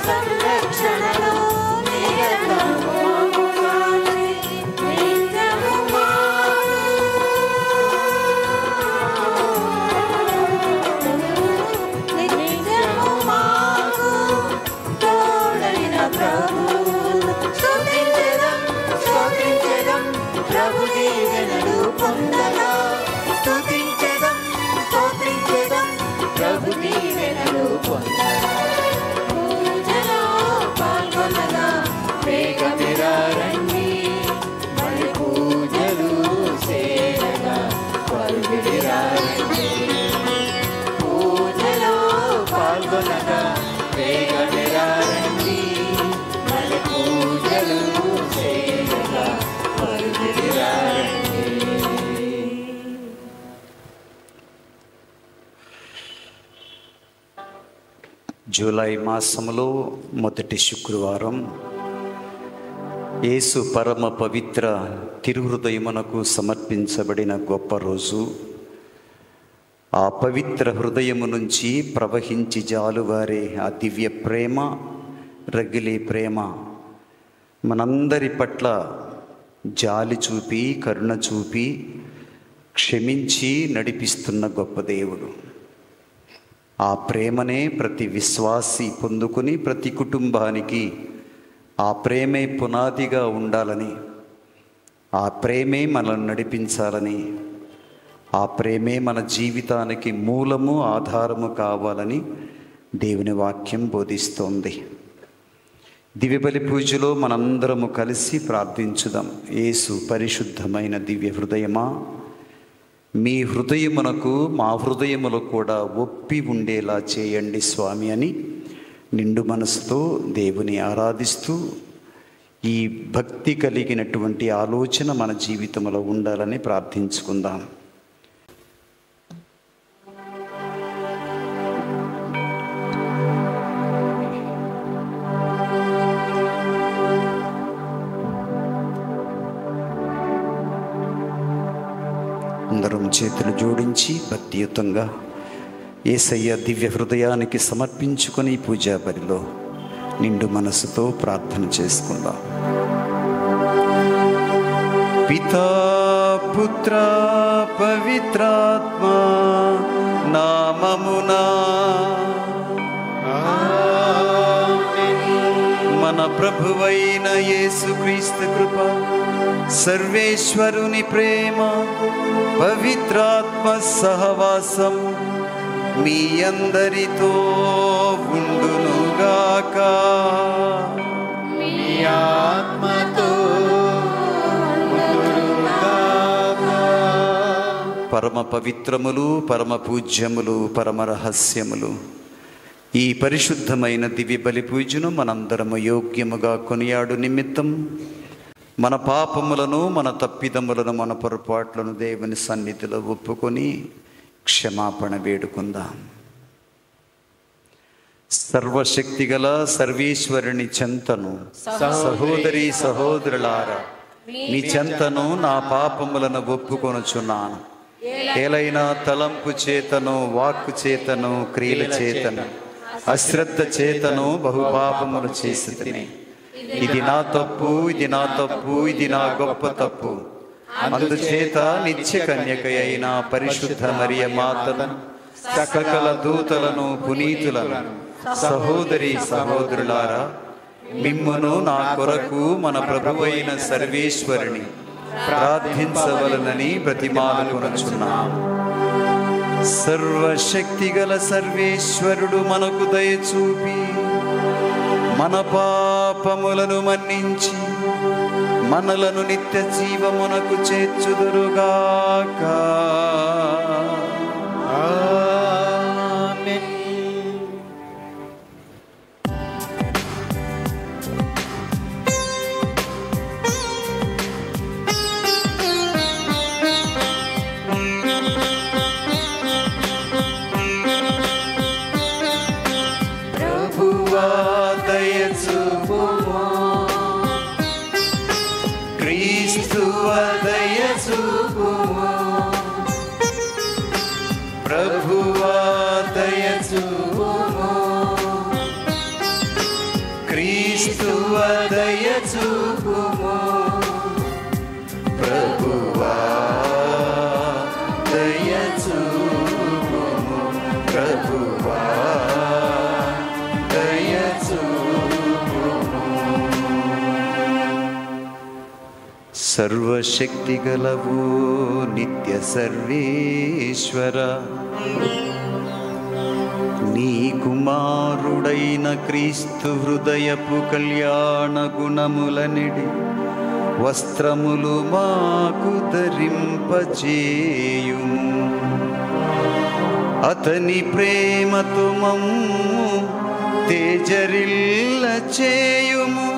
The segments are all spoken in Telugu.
సంరక్షణలో నిరతము మాకు కాచి నిత్యము మాకు నిత్యము మాకు తోడైన ప్రభువును స్తుతించెదం, స్తుతించెదం, ప్రభు దీవెనలు పొందగా స్తుతించెదం, స్తుతించెదం, ప్రభు దీవెనలు పొందగా పూజలో పాల్గొనగా వేగమిరారండి మరి పూజలు సేరగా పరుగుడిరారండి పూజలో పాల్గొనగా వేగమిరారండి మరి పూజలు సేరగా పరుగుడిరారండి జూలై మాసములో మొదటి శుక్రవారం యేసు పరమ పవిత్ర తిరుహృదయమునకు సమర్పించబడిన గొప్ప రోజు ఆ పవిత్ర హృదయము నుంచి ప్రవహించి జాలువారే ఆ దివ్య ప్రేమ రగిలే ప్రేమ మనందరి పట్ల జాలి చూపి కరుణ చూపి క్షమించి నడిపిస్తున్న గొప్ప దేవుడు ఆ ప్రేమనే ప్రతి విశ్వాసి పొందుకుని ప్రతి కుటుంబానికి ఆ ప్రేమే పునాదిగా ఉండాలని ఆ ప్రేమే మనల్ని నడిపించాలని ఆ ప్రేమే మన జీవితానికి మూలము ఆధారము కావాలని దేవుని వాక్యం బోధిస్తోంది దివ్యబలి పూజలో మనందరము కలిసి ప్రార్థించుదాం యేసు పరిశుద్ధమైన దివ్య హృదయమా మీ హృదయమునకు మా హృదయములో కూడా ఒప్పి ఉండేలా చేయండి స్వామి అని నిండు మనసుతో దేవుని ఆరాధిస్తూ ఈ భక్తి కలిగినటువంటి ఆలోచన మన జీవితంలో ఉండాలని ప్రార్థించుకుందాం అందరం చేతులు జోడించి భక్తియుతంగా ఏసయ్య దివ్య హృదయానికి సమర్పించుకొని ఈ పూజా బరిలో నిండు మనసుతో ప్రార్థన చేసుకుందాం పితా పుత్ర పవిత్రాత్మ నామమునా మన ప్రభువైన యేసుక్రీస్తు కృప సర్వేశ్వరుని ప్రేమ పవిత్రాత్మ సహవాసం మీ అందరితో ఉండునుగాక మీ ఆత్మతో పరమ పవిత్రములు పరమ పూజ్యములు పరమ రహస్యములు ఈ పరిశుద్ధమైన దివ్య బలి పూజను మనందరము యోగ్యముగా కొనియాడు నిమిత్తం మన పాపములను మన తప్పిదములను మన పొరపాట్లను దేవుని సన్నిధిలో ఒప్పుకొని క్షమాపణ వేడుకుందాం సర్వశక్తిగల సర్వేశ్వరుని చెంతను సహోదరి సహోదరులారా నీ చెంతను నా పాపములను ఒప్పుకొనుచున్నాను ఏలైనా తలంపు చేతను వాక్కు చేతను క్రియల చేతను అశ్రద్ధ చేతను బహుపాపములు చేసి తిని ఇది నా తప్పు ఇది నా తప్పు ఇది నా గొప్ప తప్పు అందుచేత నిత్య కన్యక అయిన పరిశుద్ధ మరియ మాతను సకల దూతలను పునీతులను సహోదరి సహోదరులారా మిమ్మును నా కొరకు మన ప్రభువైన సర్వేశ్వరుని ప్రార్థించవలనని బ్రతిమాలుకొనుచున్నాం సర్వశక్తిగల సర్వేశ్వరుడు మనకు దయచూపి మన పాపములను మన్నించి మనలను నిత్య జీవమునకు చేర్చుదురుగాక ప్రభువా దయచూపుము క్రీస్తువా దయచూపుము ప్రభువా దయచూపుము క్రీస్తువ దయ చూపుము ప్రభువా దయ చూపుము ప్రభువా దయ సర్వశక్తి గలవు నిత్య సర్వేశ్వర నీ కుమారుడైన క్రీస్తు హృదయపు కళ్యాణ గుణములనిడి వస్త్రములు మాకు ధరింపచేయుము అతని ప్రేమతో మమ్ము తేజరిల్ల చేయుము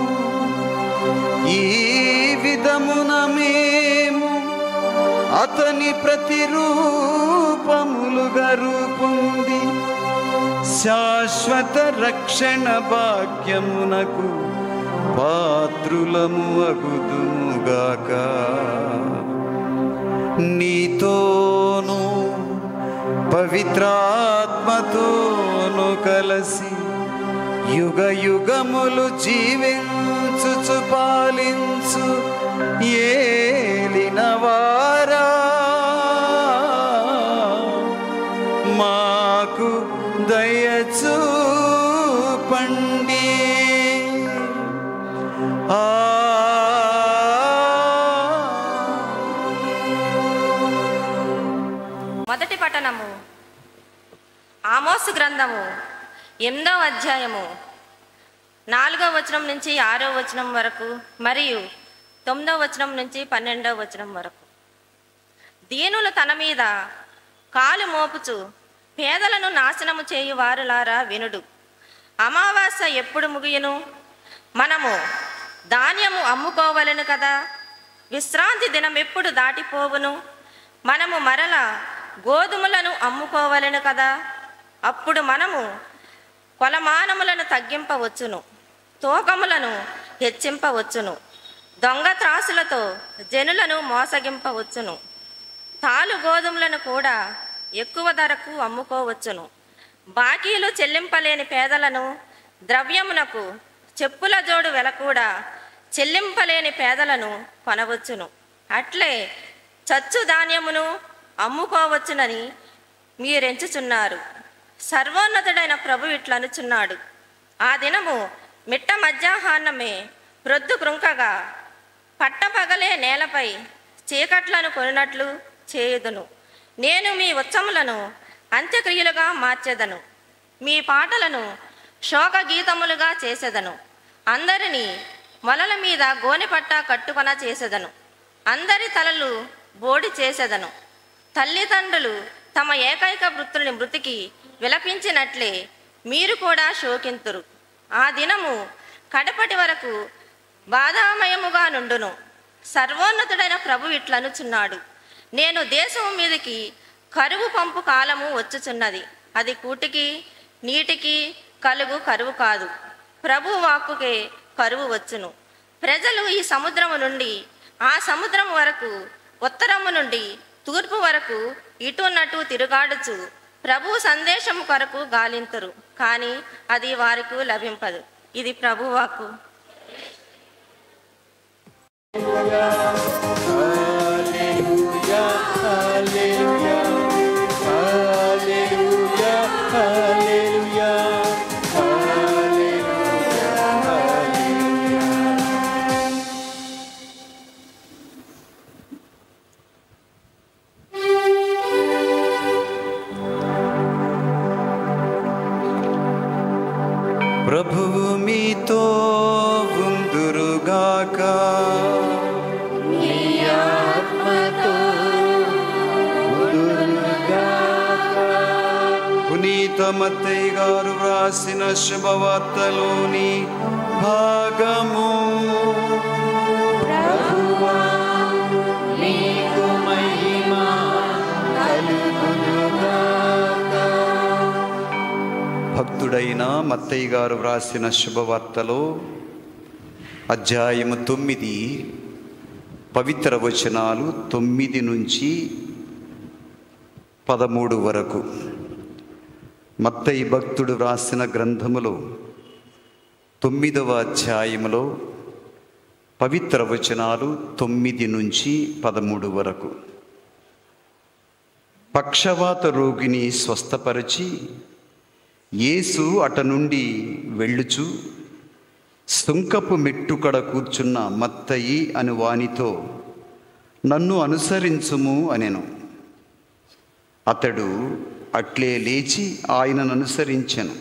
ఈ విధమున మేము అతని ప్రతిరూపములుగా రూపొంది శాశ్వత రక్షణ భాగ్యమునకు పాత్రులము అగుదుముగాక నీతోను పవిత్రాత్మతోను కలసి యుగ యుగములు జీవించుచు పాలించు ఏలినవారా మాకు దయచూపండి ఆ మొదటి పట్టణము ఆమోసు గ్రంథము ఎనిమిదవ అధ్యాయము నాలుగో వచనం నుంచి ఆరో వచనం వరకు మరియు తొమ్మిదవ వచనం నుంచి పన్నెండవ వచనం వరకు దీనులు తన మీద కాలు మోపుచు పేదలను నాశనము చేయు వారులారా వినుడు అమావాస్య ఎప్పుడు ముగియను మనము ధాన్యము అమ్ముకోవలను కదా విశ్రాంతి దినం ఎప్పుడు దాటిపోవును మనము మరల గోధుమలను అమ్ముకోవలను కదా అప్పుడు మనము కొలమానములను తగ్గింపవచ్చును తూకములను హెచ్చింపవచ్చును దొంగ త్రాసులతో జనులను మోసగింపవచ్చును తాలు గోధుమలను కూడా ఎక్కువ ధరకు అమ్ముకోవచ్చును బాకీలు చెల్లింపలేని పేదలను ద్రవ్యమునకు చెప్పుల జోడు వెల కూడా చెల్లింపలేని పేదలను కొనవచ్చును అట్లే చచ్చు ధాన్యమును అమ్ముకోవచ్చునని మీరెంచుచున్నారు సర్వోన్నతుడైన ప్రభు ఇట్లనుచున్నాడు ఆ దినము మిట్ట మధ్యాహ్నమే ప్రొద్దు కృంకగా పట్టపగలే నేలపై చీకట్లను కొనినట్లు చేయుదును నేను మీ ఉత్సములను అంత్యక్రియలుగా మార్చెదను మీ పాటలను శోక గీతములుగా చేసేదను అందరినీ మొలల మీద గోనెపట్ట కట్టుకొన చేసేదను అందరి తలలు బోడి చేసేదను తల్లిదండ్రులు తమ ఏకైక వృత్తుని మృతికి విలపించినట్లే మీరు కూడా శోకింతురు ఆ దినము కడపటి వరకు బాధామయముగా నుండును సర్వోన్నతుడైన ప్రభు ఇట్లనుచున్నాడు నేను దేశము మీదకి కరువు పంపు కాలము వచ్చుచున్నది అది కూటికి నీటికి కలుగు కరువు కాదు ప్రభు వాక్కుకే కరువు వచ్చును ప్రజలు ఈ సముద్రము నుండి ఆ సముద్రం వరకు ఉత్తరము నుండి తూర్పు వరకు ఇటునటు తిరుగాడుచు ప్రభు సందేశము కొరకు గాలింతురు కానీ అది వారికి లభింపదు ఇది ప్రభు వాక్కు Hallelujah, hallelujah, hallelujah, hallelujah, hallelujah, hallelujah. ప్రభువు మీతో ఉందురుగాక ఆత్మతో ముదురుగాక. పునీత మత్తయ్య గారు వ్రాసిన శుభవార్తలోని భాగము ప్రభువా, నీకు మహిమ కలుగునుగాక. భక్తుడైన మత్తయ్య గారు వ్రాసిన శుభవార్తలో అధ్యాయము తొమ్మిది పవిత్ర వచనాలు తొమ్మిది నుంచి పదమూడు వరకు మత్తయి భక్తుడు వ్రాసిన గ్రంథములో తొమ్మిదవ అధ్యాయములో పవిత్ర వచనాలు తొమ్మిది నుంచి పదమూడు వరకు పక్షవాత రోగిని స్వస్థపరిచి యేసు అట నుండి వెళ్ళుచు సుంకపు మెట్టుకడ కూర్చున్న మత్తయి అని వానితో నన్ను అనుసరించుము అనెను అతడు అట్లే లేచి ఆయనను అనుసరించెను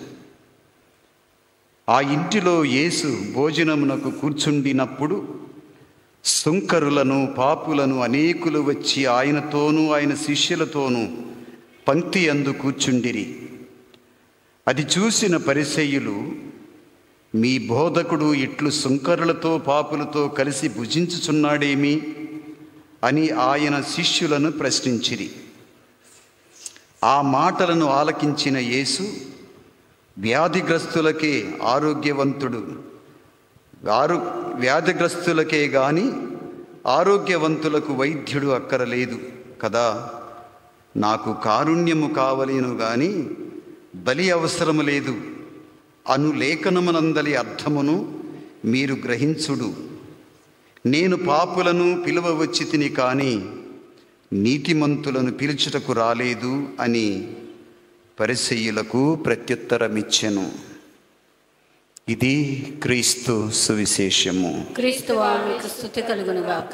ఆ ఇంటిలో యేసు భోజనమునకు కూర్చుండినప్పుడు సుంకరులను పాపులను అనేకులు వచ్చి ఆయనతోనూ ఆయన శిష్యులతోనూ పంక్తి అందు కూర్చుండిరి అది చూసిన పరిసయ్యులు మీ బోధకుడు ఇట్లు సుంకరులతో పాపులతో కలిసి భుజించుచున్నాడేమి అని ఆయన శిష్యులను ప్రశ్నించిరి ఆ మాటలను ఆలకించిన యేసు వ్యాధిగ్రస్తులకే ఆరోగ్యవంతుడు ఆరో వ్యాధిగ్రస్తులకే గాని ఆరోగ్యవంతులకు వైద్యుడు అక్కరలేదు కదా నాకు కారుణ్యము కావలేను గాని బలి అవసరము లేదు అను లేఖనమునందలి అర్థమును మీరు గ్రహించుడు నేను పాపులను పిలువ వచ్చి తిని కానీ నీతిమంతులను పిలుచుటకు రాలేదు అని పరిసయ్యులకు ప్రత్యుత్తరమిచ్చెను ఇది క్రీస్తు సువిశేషము క్రీస్తువా మీకు స్థుతి కలుగును గాక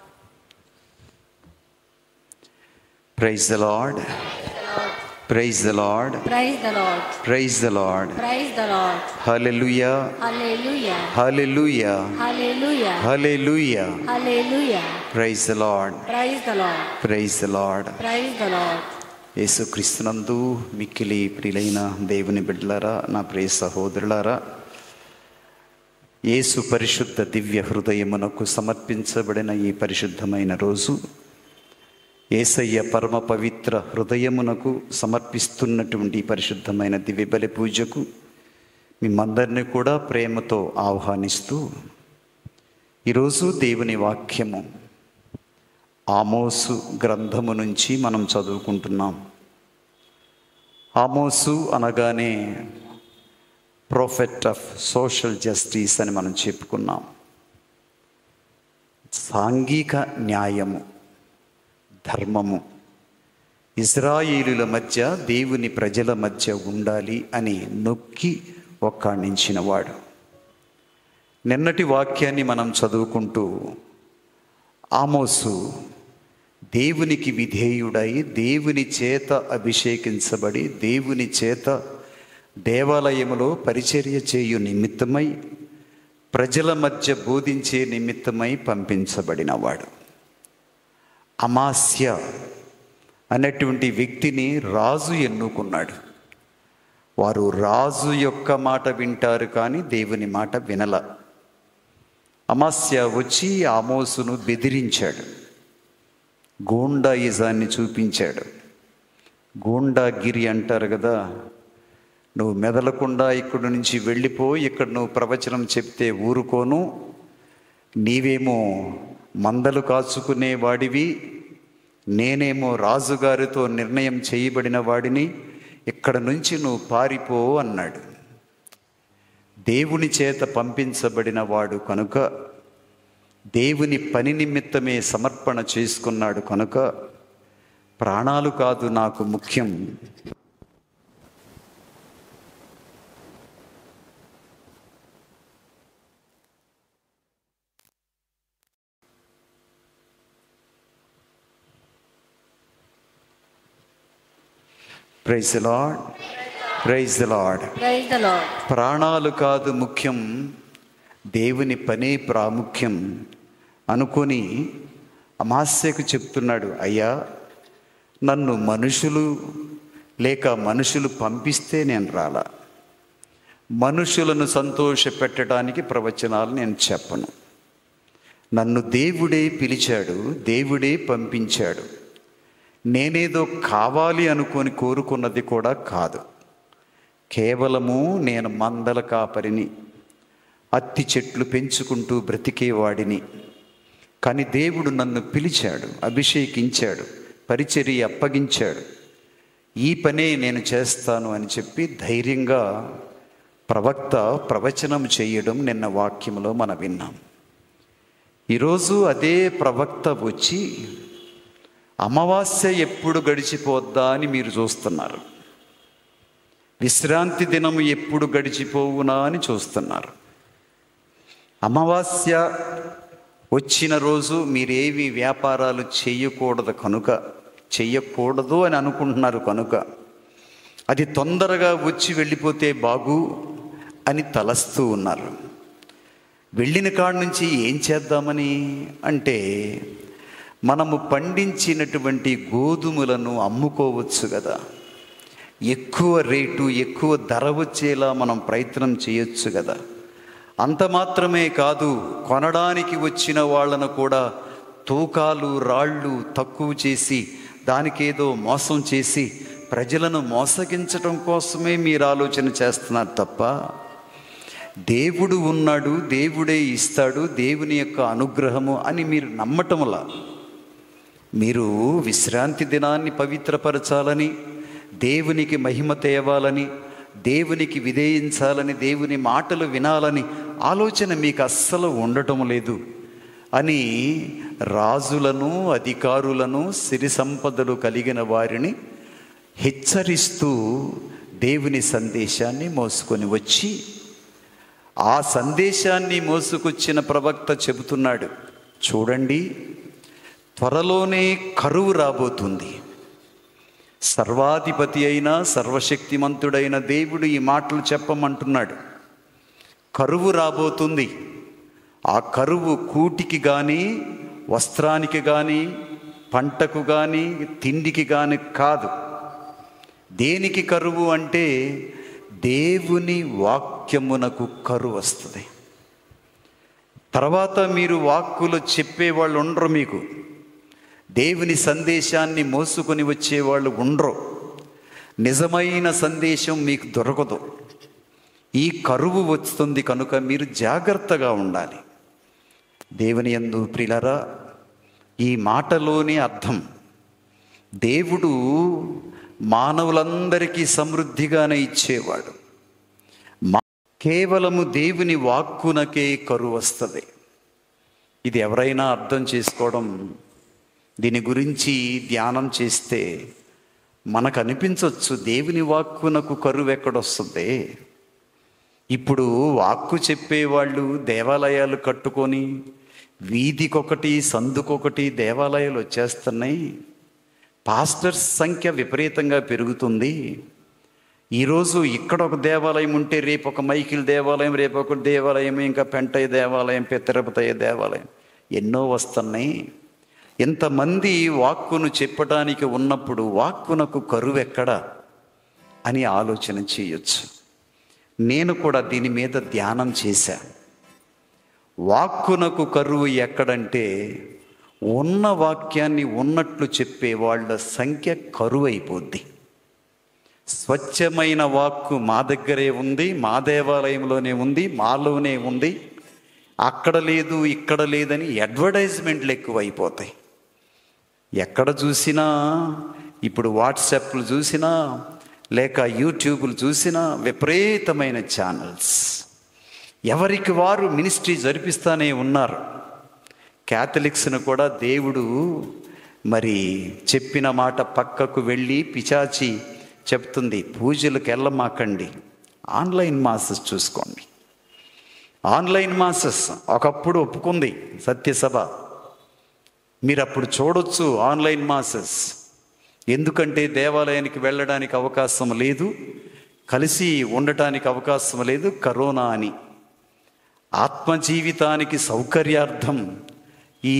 praise the Lord praise the Lord praise the Lord praise the Lord praise the Lord hallelujah hallelujah hallelujah hallelujah hallelujah hallelujah praise the Lord praise the Lord praise the Lord praise the Lord యేసుక్రీస్తునందు మిక్కిలి ప్రియులైన దేవుని బిడ్డలారా నా ప్రియ సహోదరులారా యేసు పరిశుద్ధ దివ్య హృదయమునకు సమర్పించబడిన ఈ పరిశుద్ధమైన రోజు ఏసయ్య పరమ పవిత్ర హృదయమునకు సమర్పిస్తున్నటువంటి ఈ పరిశుద్ధమైన దివ్య బలి పూజకు మిమ్మందరినీ కూడా ప్రేమతో ఆహ్వానిస్తూ ఈరోజు దేవుని వాక్యము ఆమోసు గ్రంథము నుంచి మనం చదువుకుంటున్నాం ఆమోసు అనగానే ప్రొఫెట్ ఆఫ్ సోషల్ జస్టిస్ అని మనం చెప్పుకున్నాం సాంఘిక న్యాయము ధర్మము ఇజ్రాయేలుల మధ్య దేవుని ప్రజల మధ్య ఉండాలి అని నొక్కి ఒక్కాణించిన వాడు నిన్నటి వాక్యాన్ని మనం చదువుకుంటూ ఆమోసు దేవునికి విధేయుడై దేవుని చేత అభిషేకించబడి దేవుని చేత దేవాలయములో పరిచర్య చేయు నిమిత్తమై ప్రజల మధ్య బోధించే నిమిత్తమై పంపించబడినవాడు అమాస్య అనేటువంటి వ్యక్తిని రాజు ఎన్నుకున్నాడు వారు రాజు యొక్క మాట వింటారు కానీ దేవుని మాట వినల అమాస్య వచ్చి ఆమోసును బెదిరించాడు గూండాయిజాన్ని చూపించాడు గూండాగిరి అంటారు కదా నువ్వు మెదలకుండా ఇక్కడి నుంచి వెళ్ళిపో ఇక్కడ నువ్వు ప్రవచనం చెప్తే ఊరుకోను నీవేమో మందలు కాచుకునే వాడివి నేనేమో రాజుగారితో నిర్ణయం చేయబడిన వాడిని ఇక్కడ నుంచి నువ్వు పారిపో అన్నాడు దేవుని చేత పంపించబడిన వాడు కనుక దేవుని పని నిమిత్తమే సమర్పణ చేసుకున్నాడు కనుక ప్రాణాలు కాదు నాకు ముఖ్యం praise Lord praise Lord praise the Lord ప్రాణాలు కాదు ముఖ్యం దేవుని పనే ప్రాముఖ్యం అనుకొని అమాస్యకు చెప్తున్నాడు అయ్యా నన్ను మనుషులు లేక మనుషులు పంపిస్తే నేను రాలా మనుషులను సంతోషపెట్టడానికి ప్రవచనాలు నేను చెప్పను నన్ను దేవుడే పిలిచాడు దేవుడే పంపించాడు నేనేదో కావాలి అనుకొని కోరుకున్నది కూడా కాదు కేవలము నేను మందల కాపరిని అత్తి చెట్లు పెంచుకుంటూ బ్రతికేవాడిని కానీ దేవుడు నన్ను పిలిచాడు అభిషేకించాడు పరిచర్య అప్పగించాడు ఈ పనే నేను చేస్తాను అని చెప్పి ధైర్యంగా ప్రవక్త ప్రవచనం చేయడం నిన్న వాక్యంలో మనం విన్నాం ఈరోజు అదే ప్రవక్త వచ్చి అమావాస్య ఎప్పుడు గడిచిపోద్దా అని మీరు చూస్తున్నారు విశ్రాంతి దినం ఎప్పుడు గడిచిపోవునా అని చూస్తున్నారు అమావాస్య వచ్చిన రోజు మీరేవి వ్యాపారాలు చేయకూడదు కనుక చెయ్యకూడదు అని అనుకుంటున్నారు కనుక అది తొందరగా వచ్చి వెళ్ళిపోతే బాగు అని తలస్తూ ఉన్నారు వెళ్ళిన కాడ నుంచి ఏం చేద్దామని అంటే మనము పండించినటువంటి గోధుమలను అమ్ముకోవచ్చు కదా ఎక్కువ రేటు ఎక్కువ ధర వచ్చేలా మనం ప్రయత్నం చేయొచ్చు కదా అంత మాత్రమే కాదు కొనడానికి వచ్చిన వాళ్ళను కూడా తూకాలు రాళ్ళు తక్కువ చేసి దానికేదో మోసం చేసి ప్రజలను మోసగించడం కోసమే మీరు ఆలోచన చేస్తున్నారు తప్ప దేవుడు ఉన్నాడు దేవుడే ఇస్తాడు దేవుని యొక్క అనుగ్రహము అని మీరు నమ్మటంలా మీరు విశ్రాంతి దినాన్ని పవిత్రపరచాలని దేవునికి మహిమ తేవాలని దేవునికి విధేయించాలని దేవుని మాటలు వినాలని ఆలోచన మీకు అస్సలు ఉండటం లేదు అని రాజులను అధికారులను సిరి సంపదలు కలిగిన వారిని హెచ్చరిస్తూ దేవుని సందేశాన్ని మోసుకొని వచ్చి ఆ సందేశాన్ని మోసుకొచ్చిన ప్రవక్త చెబుతున్నాడు చూడండి త్వరలోనే కరువు రాబోతుంది సర్వాధిపతి అయిన సర్వశక్తిమంతుడైన దేవుడు ఈ మాటలు చెప్పమంటున్నాడు కరువు రాబోతుంది ఆ కరువు కూటికి కానీ వస్త్రానికి కానీ పంటకు కానీ తిండికి కానీ కాదు దేనికి కరువు అంటే దేవుని వాక్యమునకు కరువు వస్తుంది తర్వాత మీరు వాక్కులు చెప్పేవాళ్ళు ఉండరు మీకు దేవుని సందేశాన్ని మోసుకొని వచ్చేవాళ్ళు ఉండరు నిజమైన సందేశం మీకు దొరకదు ఈ కరువు వస్తుంది కనుక మీరు జాగ్రత్తగా ఉండాలి దేవుని యందు ప్రిలరా ఈ మాటలోని అర్థం దేవుడు మానవులందరికీ సమృద్ధిగానే ఇచ్చేవాడు మా కేవలము దేవుని వాక్కునకే కరువు వస్తుంది ఇది ఎవరైనా అర్థం చేసుకోవడం దీని గురించి ధ్యానం చేస్తే మనకు అనిపించవచ్చు దేవుని వాక్కునకు కరువు ఎక్కడొస్తుంది ఇప్పుడు వాక్కు చెప్పేవాళ్ళు దేవాలయాలు కట్టుకొని వీధికొకటి సందుకొకటి దేవాలయాలు వచ్చేస్తున్నాయి పాస్టర్స్ సంఖ్య విపరీతంగా పెరుగుతుంది ఈరోజు ఇక్కడ ఒక దేవాలయం ఉంటే రేపు ఒక మైకిల్ దేవాలయం రేపు ఒక దేవాలయం ఇంకా పెంటయ్య దేవాలయం తిరుపతయ్య దేవాలయం ఎన్నో వస్తున్నాయి ఇంతమంది వాక్కును చెప్పడానికి ఉన్నప్పుడు వాక్కునకు కరువు ఎక్కడా అని ఆలోచన చేయొచ్చు నేను కూడా దీని మీద ధ్యానం చేశా వాక్కునకు కరువు ఎక్కడంటే ఉన్న వాక్యాన్ని ఉన్నట్లు చెప్పే వాళ్ళ సంఖ్య కరువు అయిపోద్ది స్వచ్ఛమైన వాక్కు మా దగ్గరే ఉంది మా దేవాలయంలోనే ఉంది మాలోనే ఉంది అక్కడ లేదు ఇక్కడ లేదని అడ్వర్టైజ్మెంట్లు ఎక్కువ అయిపోతాయి ఎక్కడ చూసినా ఇప్పుడు వాట్సాప్లు చూసినా లేక యూట్యూబ్లు చూసినా విపరీతమైన ఛానల్స్ ఎవరికి వారు మినిస్ట్రీ జరిపిస్తానే ఉన్నారు క్యాథలిక్స్ను కూడా దేవుడు మరి చెప్పిన మాట పక్కకు వెళ్ళి పిచాచి చెప్తుంది పూజలకు వెళ్ళమాకండి ఆన్లైన్ మాసెస్ చూసుకోండి ఆన్లైన్ మాసెస్ ఒకప్పుడు ఒప్పుకుంది సత్యసభ మీరు అప్పుడు చూడొచ్చు ఆన్లైన్ మాసెస్ ఎందుకంటే దేవాలయానికి వెళ్ళడానికి అవకాశం లేదు కలిసి ఉండటానికి అవకాశం లేదు కరోనా అని ఆత్మ జీవితానికి సౌకర్యార్థం ఈ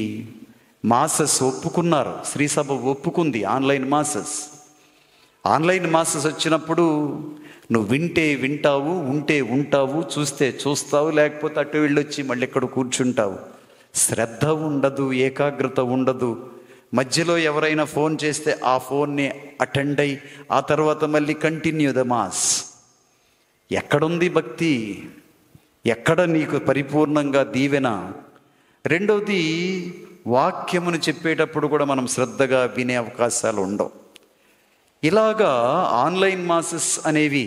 మాసెస్ ఒప్పుకున్నారు శ్రీసభ ఒప్పుకుంది ఆన్లైన్ మాసెస్ ఆన్లైన్ మాసెస్ వచ్చినప్పుడు నువ్వు వింటే వింటావు ఉంటే ఉంటావు చూస్తే చూస్తావు లేకపోతే అటు వెళ్ళొచ్చి మళ్ళీ ఇక్కడ కూర్చుంటావు శ్రద్ధ ఉండదు ఏకాగ్రత ఉండదు మధ్యలో ఎవరైనా ఫోన్ చేస్తే ఆ ఫోన్ని అటెండ్ అయ్యి ఆ తర్వాత మళ్ళీ కంటిన్యూ ద మాస్ ఎక్కడుంది భక్తి ఎక్కడ నీకు పరిపూర్ణంగా దీవెన రెండవది వాక్యమును చెప్పేటప్పుడు కూడా మనం శ్రద్ధగా వినే అవకాశాలు ఉండవు ఇలాగా ఆన్లైన్ మాసెస్ అనేవి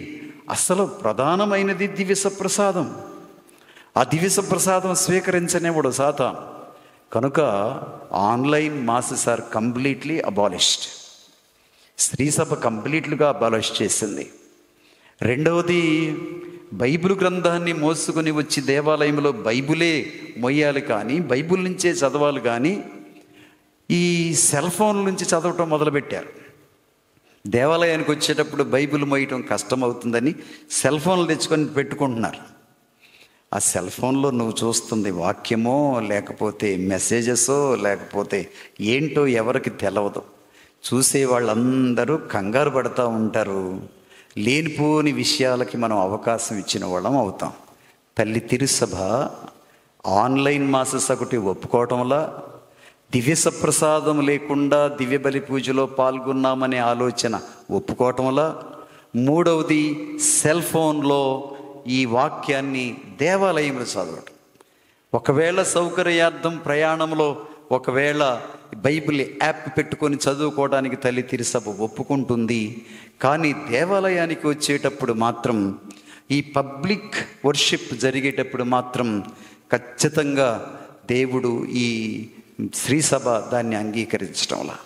అసలు ప్రధానమైనది దివ్య సప్రసాదం ఆ దివ్య సప్రసాదం స్వీకరించనివాడు సాతాన్ కనుక online masses are completely abolished స్త్రీ సభ కంప్లీట్లుగా అబాలిష్ చేసింది రెండవది బైబిల్ గ్రంథాన్ని మోసుకొని వచ్చి దేవాలయంలో బైబిలే మొయ్యాలి కానీ బైబిల్ నుంచే చదవాలి కానీ ఈ సెల్ ఫోన్ నుంచి చదవటం మొదలుపెట్టారు దేవాలయానికి వచ్చేటప్పుడు బైబిల్ మోయటం కష్టం అవుతుందని సెల్ ఫోన్లు తెచ్చుకొని పెట్టుకుంటున్నారు ఆ సెల్ ఫోన్లో నువ్వు చూస్తుంది వాక్యమో లేకపోతే మెసేజెసో లేకపోతే ఏంటో ఎవరికి తెలవదు చూసే వాళ్ళందరూ కంగారు పడుతూ ఉంటారు లేనిపోని విషయాలకి మనం అవకాశం ఇచ్చిన వాళ్ళం అవుతాం తల్లి తిరుసభ ఆన్లైన్ మాసెస్ ఒకటి ఒప్పుకోవటంలా దివ్య సప్రసాదం లేకుండా దివ్య బలి పూజలో పాల్గొన్నామనే ఆలోచన ఒప్పుకోవటంలా మూడవది సెల్ ఫోన్లో ఈ వాక్యాన్ని దేవాలయంలో చదవటం ఒకవేళ సౌకర్యార్థం ప్రయాణంలో ఒకవేళ బైబిల్ యాప్ పెట్టుకొని చదువుకోవడానికి తల్లి తిరుసభ ఒప్పుకుంటుంది కానీ దేవాలయానికి వచ్చేటప్పుడు మాత్రం ఈ పబ్లిక్ వర్షిప్ జరిగేటప్పుడు మాత్రం ఖచ్చితంగా దేవుడు ఈ శ్రీసభ దాన్ని అంగీకరించడంలా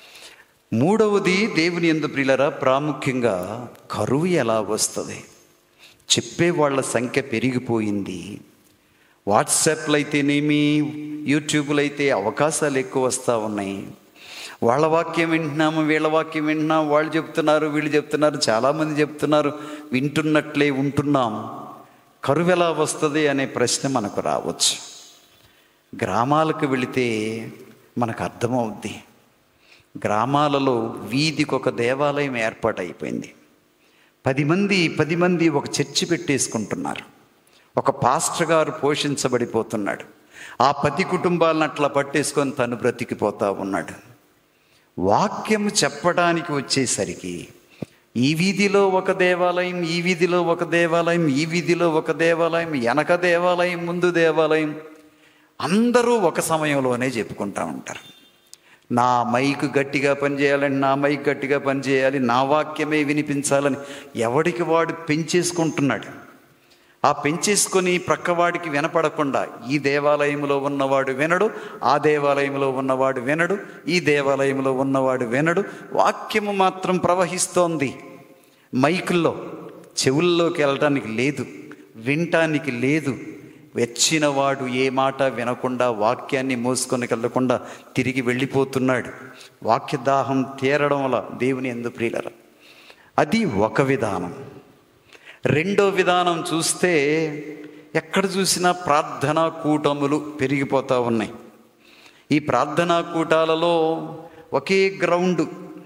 మూడవది దేవుని ఎందు ప్రియులరా ప్రాముఖ్యంగా కరువు ఎలా వస్తుంది చెప్పే వాళ్ళ సంఖ్య పెరిగిపోయింది వాట్సాప్లు అయితేనేమి యూట్యూబ్లో అయితే అవకాశాలు ఎక్కువ వస్తూ ఉన్నాయి వాళ్ళ వాక్యం వింటున్నాము వీళ్ళ వాక్యం వింటున్నాం వాళ్ళు చెప్తున్నారు వీళ్ళు చెప్తున్నారు చాలామంది చెప్తున్నారు వింటున్నట్లే ఉంటున్నాం కరువు ఎలా వస్తుంది అనే ప్రశ్న మనకు రావచ్చు గ్రామాలకు వెళితే మనకు అర్థమవుద్ది గ్రామాలలో వీధికి ఒక దేవాలయం ఏర్పాటైపోయింది పది మంది పది మంది ఒక చర్చి పెట్టేసుకుంటున్నారు ఒక పాస్టర్ గారు పోషించబడిపోతున్నాడు ఆ పది కుటుంబాలను అట్లా పట్టేసుకొని తను బ్రతికిపోతా ఉన్నాడు వాక్యం చెప్పడానికి వచ్చేసరికి ఈ వీధిలో ఒక దేవాలయం ఈ వీధిలో ఒక దేవాలయం ఈ వీధిలో ఒక దేవాలయం వెనక దేవాలయం ముందు దేవాలయం అందరూ ఒక సమయంలోనే చెప్పుకుంటా ఉంటారు నా మైక్ గట్టిగా పనిచేయాలని నా మైక్ గట్టిగా పనిచేయాలి నా వాక్యమే వినిపించాలని ఎవడికి వాడు పెంచేసుకుంటున్నాడు ఆ పెంచేసుకొని ప్రక్కవాడికి వినపడకుండా ఈ దేవాలయంలో ఉన్నవాడు వినడు ఆ దేవాలయంలో ఉన్నవాడు వినడు ఈ దేవాలయంలో ఉన్నవాడు వినడు వాక్యము మాత్రం ప్రవహిస్తోంది మైకుల్లో చెవుల్లోకి వెళ్ళటానికి లేదు వినటానికి లేదు వచ్చిన వాడు ఏ మాట వినకుండా వాక్యాన్ని మోసుకొని వెళ్ళకుండా తిరిగి వెళ్ళిపోతున్నాడు వాక్య దాహం తీరడం వల్ల దేవుని ఎందు ప్రియులర అది ఒక విధానం రెండో విధానం చూస్తే ఎక్కడ చూసినా ప్రార్థనా కూటములు పెరిగిపోతూ ఉన్నాయి ఈ ప్రార్థనా కూటాలలో ఒకే గ్రౌండ్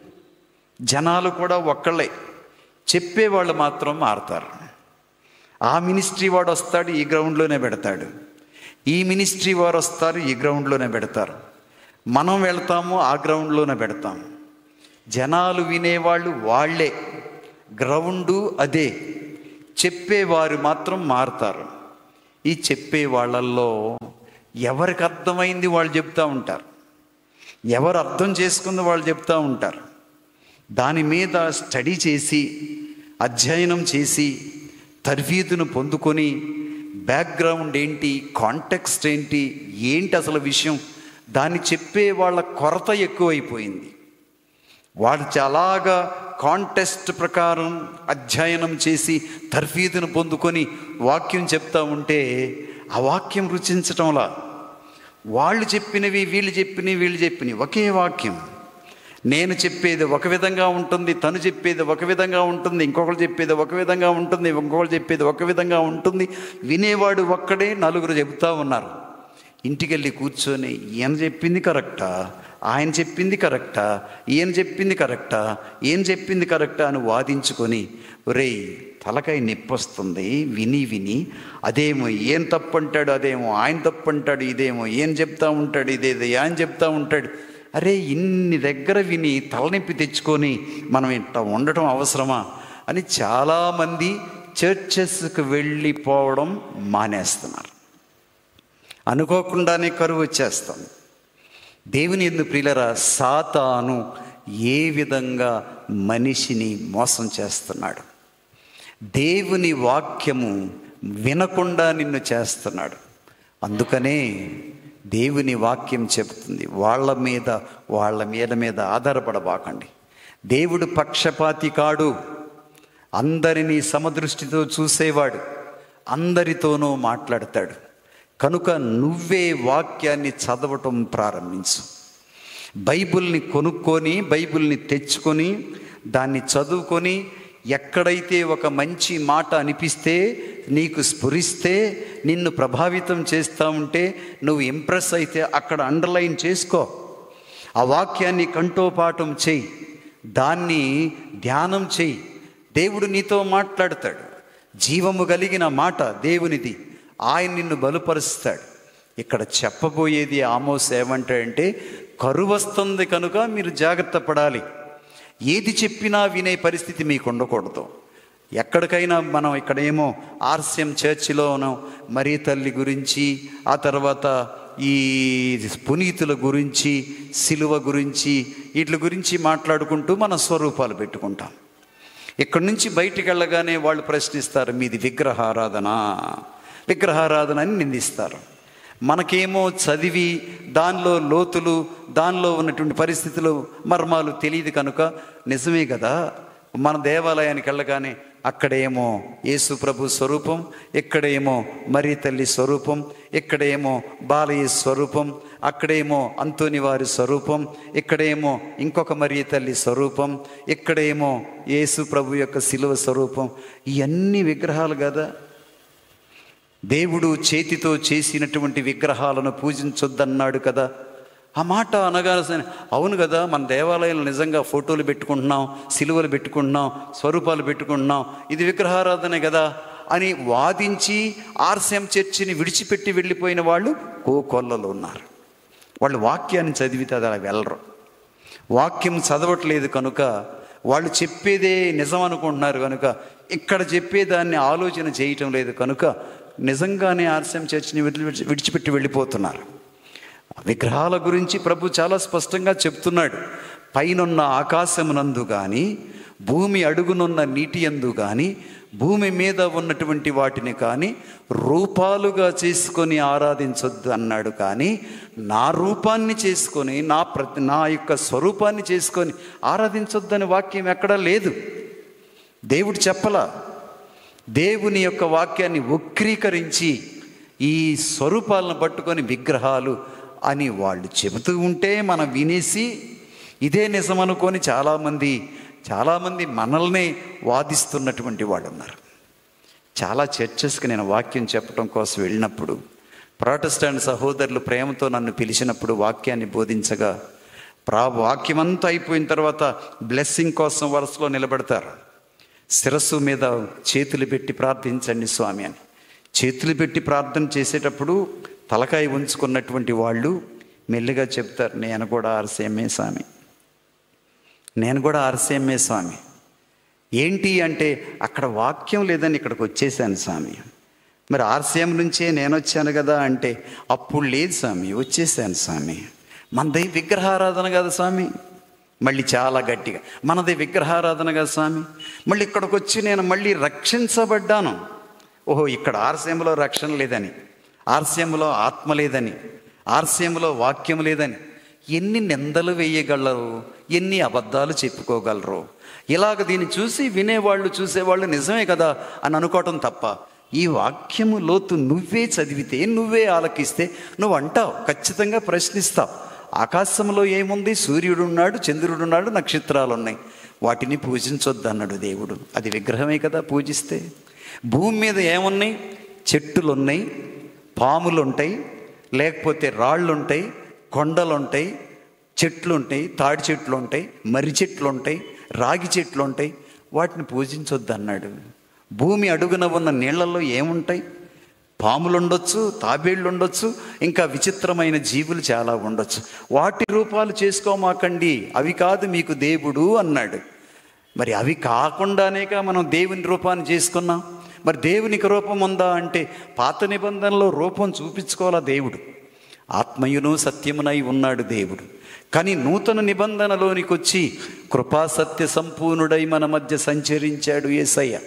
జనాలు కూడా ఒక్కళ్ళే చెప్పేవాళ్ళు మాత్రం మారుతారు ఆ మినిస్ట్రీ వాడు వస్తాడు ఈ గ్రౌండ్లోనే పెడతాడు ఈ మినిస్ట్రీ వారు వస్తారు ఈ గ్రౌండ్లోనే పెడతారు మనం వెళ్తాము ఆ గ్రౌండ్లోనే పెడతాం జనాలు వినేవాళ్ళు వాళ్ళే గ్రౌండు అదే చెప్పేవారు మాత్రం మారుతారు ఈ చెప్పే వాళ్ళల్లో ఎవరికి అర్థమైంది వాళ్ళు చెప్తూ ఉంటారు ఎవరు అర్థం చేసుకుంది వాళ్ళు చెప్తూ ఉంటారు దాని మీద స్టడీ చేసి అధ్యయనం చేసి తర్ఫీదును పొందుకొని బ్యాక్గ్రౌండ్ ఏంటి కాంటెక్స్ట్ ఏంటి ఏంటి అసలు విషయం దాన్ని చెప్పే వాళ్ళ కొరత ఎక్కువైపోయింది వాడు చాలాగా కాంటెస్ట్ ప్రకారం అధ్యయనం చేసి తర్ఫీదును పొందుకొని వాక్యం చెప్తా ఉంటే ఆ వాక్యం రుచించటంలా వాళ్ళు చెప్పినవి వీళ్ళు చెప్పినవి వీళ్ళు చెప్పినవి ఒకే వాక్యం నేను చెప్పేది ఒక విధంగా ఉంటుంది తను చెప్పేది ఒక విధంగా ఉంటుంది ఇంకొకరు చెప్పేది ఒక విధంగా ఉంటుంది ఇంకొకరు చెప్పేది ఒక విధంగా ఉంటుంది వినేవాడు ఒక్కడే నలుగురు చెబుతూ ఉన్నారు ఇంటికెళ్ళి కూర్చొని ఈయన చెప్పింది కరెక్టా ఆయన చెప్పింది కరెక్టా ఈయన చెప్పింది కరెక్టా ఏం చెప్పింది కరెక్టా అని వాదించుకొని ఒరేయ్ తలకాయ నొప్పి వస్తుంది విని విని అదేమో ఏం తప్పు అంటాడు అదేమో ఆయన తప్పు అంటాడు ఇదేమో ఏం చెప్తా ఉంటాడు ఇదేదో ఆయన చెప్తా ఉంటాడు అరే ఇన్ని దగ్గర విని తలనొప్పి తెచ్చుకొని మనం ఇట్లా ఉండటం అవసరమా అని చాలామంది చర్చెస్కి వెళ్ళిపోవడం మానేస్తున్నారు అనుకోకుండానే కరువు వచ్చేస్తాం దేవుని ఎందు ప్రియులరా సాతాను ఏ విధంగా మనిషిని మోసం చేస్తున్నాడు దేవుని వాక్యము వినకుండా నిన్ను చేస్తున్నాడు అందుకనే దేవుని వాక్యం చెబుతుంది వాళ్ళ మీద వాళ్ళ మీద మీద ఆధారపడబాకండి దేవుడు పక్షపాతి కాడు అందరినీ సమదృష్టితో చూసేవాడు అందరితోనూ మాట్లాడతాడు కనుక నువ్వే వాక్యాన్ని చదవటం ప్రారంభించు బైబిల్ని కొనుక్కొని బైబిల్ని తెచ్చుకొని దాన్ని చదువుకొని ఎక్కడైతే ఒక మంచి మాట అనిపిస్తే నీకు స్ఫురిస్తే నిన్ను ప్రభావితం చేస్తూ ఉంటే నువ్వు ఇంప్రెస్ అయితే అక్కడ అండర్లైన్ చేసుకో ఆ వాక్యాన్ని కంఠోపాఠం చేయి దాన్ని ధ్యానం చేయి దేవుడు నీతో మాట్లాడతాడు జీవము కలిగిన మాట దేవునిది ఆయన నిన్ను బలుపరుస్తాడు ఇక్కడ చెప్పబోయేది ఆమోస్ ఏమంటాడంటే కరువు వస్తుంది కనుక మీరు జాగ్రత్త పడాలి ఏది చెప్పినా వినే పరిస్థితి మీకు ఉండకూడదు ఎక్కడికైనా మనం ఇక్కడేమో ఆర్స్యం చర్చిలోనో మరీ తల్లి గురించి ఆ తర్వాత ఈ పునీతుల గురించి సిలువ గురించి వీటి గురించి మాట్లాడుకుంటూ మన స్వరూపాలు పెట్టుకుంటాం ఇక్కడి నుంచి బయటికి వెళ్ళగానే వాళ్ళు ప్రశ్నిస్తారు మీది విగ్రహారాధన విగ్రహారాధన అని నిందిస్తారు మనకేమో చదివి దానిలో లోతులు దానిలో ఉన్నటువంటి పరిస్థితులు మర్మాలు తెలియదు కనుక నిజమే కదా మన దేవాలయానికి వెళ్ళగానే అక్కడేమో యేసు ప్రభు స్వరూపం ఇక్కడేమో మరీ తల్లి స్వరూపం ఇక్కడేమో బాలయ్య స్వరూపం అక్కడేమో అంతోని వారి స్వరూపం ఇక్కడేమో ఇంకొక మరీ తల్లి స్వరూపం ఇక్కడేమో యేసు ప్రభు యొక్క శిలువ స్వరూపం ఇవన్నీ విగ్రహాలు కదా దేవుడు చేతితో చేసినటువంటి విగ్రహాలను పూజించొద్దన్నాడు కదా ఆ మాట అనగానే అవును కదా మన దేవాలయంలో నిజంగా ఫోటోలు పెట్టుకుంటున్నాం సిలువలు పెట్టుకుంటున్నాం స్వరూపాలు పెట్టుకుంటున్నాం ఇది విగ్రహారాధనే కదా అని వాదించి ఆర్సెం చర్చిని విడిచిపెట్టి వెళ్ళిపోయిన వాళ్ళు కోకొల్లలో ఉన్నారు వాళ్ళు వాక్యాన్ని చదివితే అది అలా వెళ్ళరు వాక్యం చదవట్లేదు కనుక వాళ్ళు చెప్పేదే నిజం అనుకుంటున్నారు కనుక ఇక్కడ చెప్పేదాన్ని ఆలోచన చేయటం లేదు కనుక నిజంగానే ఆర్సెం చర్చిని విడిచి విడిచిపెట్టి వెళ్ళిపోతున్నారు విగ్రహాల గురించి ప్రభు చాలా స్పష్టంగా చెప్తున్నాడు పైనున్న ఆకాశమునందు కానీ భూమి అడుగునున్న నీటి అందు కానీ భూమి మీద ఉన్నటువంటి వాటిని కానీ రూపాలుగా చేసుకొని ఆరాధించొద్దు అన్నాడు కానీ నా రూపాన్ని చేసుకొని నా ప్రతి నా యొక్క స్వరూపాన్ని చేసుకొని ఆరాధించొద్దని వాక్యం ఎక్కడా లేదు దేవుడు చెప్పలా దేవుని యొక్క వాక్యాన్ని వక్రీకరించి ఈ స్వరూపాలను పట్టుకొని విగ్రహాలు అని వాళ్ళు చెబుతూ ఉంటే మనం వినేసి ఇదే నిజం అనుకొని చాలామంది చాలామంది మనల్ని వాదిస్తున్నటువంటి వాళ్ళు ఉన్నారు చాలా చర్చెస్కి నేను వాక్యం చెప్పడం కోసం వెళ్ళినప్పుడు ప్రాటెస్టాంట్ సహోదరులు ప్రేమతో నన్ను పిలిచినప్పుడు వాక్యాన్ని బోధించగా ప్రా వాక్యమంతా అయిపోయిన తర్వాత బ్లెస్సింగ్ కోసం వరుసలో నిలబెడతారు శిరస్సు మీద చేతులు పెట్టి ప్రార్థించండి స్వామి అని చేతులు పెట్టి ప్రార్థన చేసేటప్పుడు తలకాయ ఉంచుకున్నటువంటి వాళ్ళు మెల్లిగా చెప్తారు నేను కూడా ఆర్సీఎంఏ స్వామి నేను కూడా ఆర్సీఎంఏ స్వామి ఏంటి అంటే అక్కడ వాక్యం లేదని ఇక్కడికి వచ్చేసాను స్వామి మరి ఆర్సీఎం నుంచే నేను వచ్చాను కదా అంటే అప్పుడు లేదు స్వామి వచ్చేసాను స్వామి మనది విగ్రహారాధన కదా స్వామి మళ్ళీ చాలా గట్టిగా మనది విగ్రహారాధన కదా స్వామి మళ్ళీ ఇక్కడికి వచ్చి నేను మళ్ళీ రక్షించబడ్డాను ఓహో ఇక్కడ ఆర్సీఎంలో రక్షణ లేదని ఆర్సీఎంలో ఆత్మ లేదని ఆర్సీఎంలో వాక్యం లేదని ఎన్ని నిందలు వేయగలరు ఎన్ని అబద్ధాలు చెప్పుకోగలరు ఇలాగ దీన్ని చూసి వినేవాళ్ళు చూసేవాళ్ళు నిజమే కదా అని అనుకోవటం తప్ప ఈ వాక్యము లోతు నువ్వే చదివితే నువ్వే ఆలకిస్తే నువ్వు అంటావు ఖచ్చితంగా ప్రశ్నిస్తావు ఆకాశంలో ఏముంది సూర్యుడు ఉన్నాడు చంద్రుడు ఉన్నాడు నక్షత్రాలు ఉన్నాయి వాటిని పూజించొద్దు అన్నాడు దేవుడు అది విగ్రహమే కదా పూజిస్తే భూమి మీద ఏమున్నాయి చెట్టులు ఉన్నాయి పాములు ఉంటాయి లేకపోతే రాళ్ళు ఉంటాయి కొండలు ఉంటాయి చెట్లు ఉంటాయి తాడి చెట్లు ఉంటాయి మర్రి చెట్లు ఉంటాయి రాగి చెట్లు ఉంటాయి వాటిని పూజించొద్దు అన్నాడు భూమి అడుగున ఉన్న నీళ్లలో ఏముంటాయి పాములు ఉండొచ్చు తాబేళ్ళు ఉండొచ్చు ఇంకా విచిత్రమైన జీవులు చాలా ఉండొచ్చు వాటి రూపాలు చేసుకోమాకండి అవి కాదు మీకు దేవుడు అన్నాడు మరి అవి కాకుండానేగా మనం దేవుని రూపాన్ని చేసుకున్నాం మరి దేవునికి రూపం ఉందా అంటే పాత నిబంధనలో రూపం చూపించుకోవాలా దేవుడు ఆత్మయును సత్యమునై ఉన్నాడు దేవుడు కానీ నూతన నిబంధనలోనికి వచ్చి కృపాసత్య సంపూర్ణుడై మన మధ్య సంచరించాడు ఏసయ్య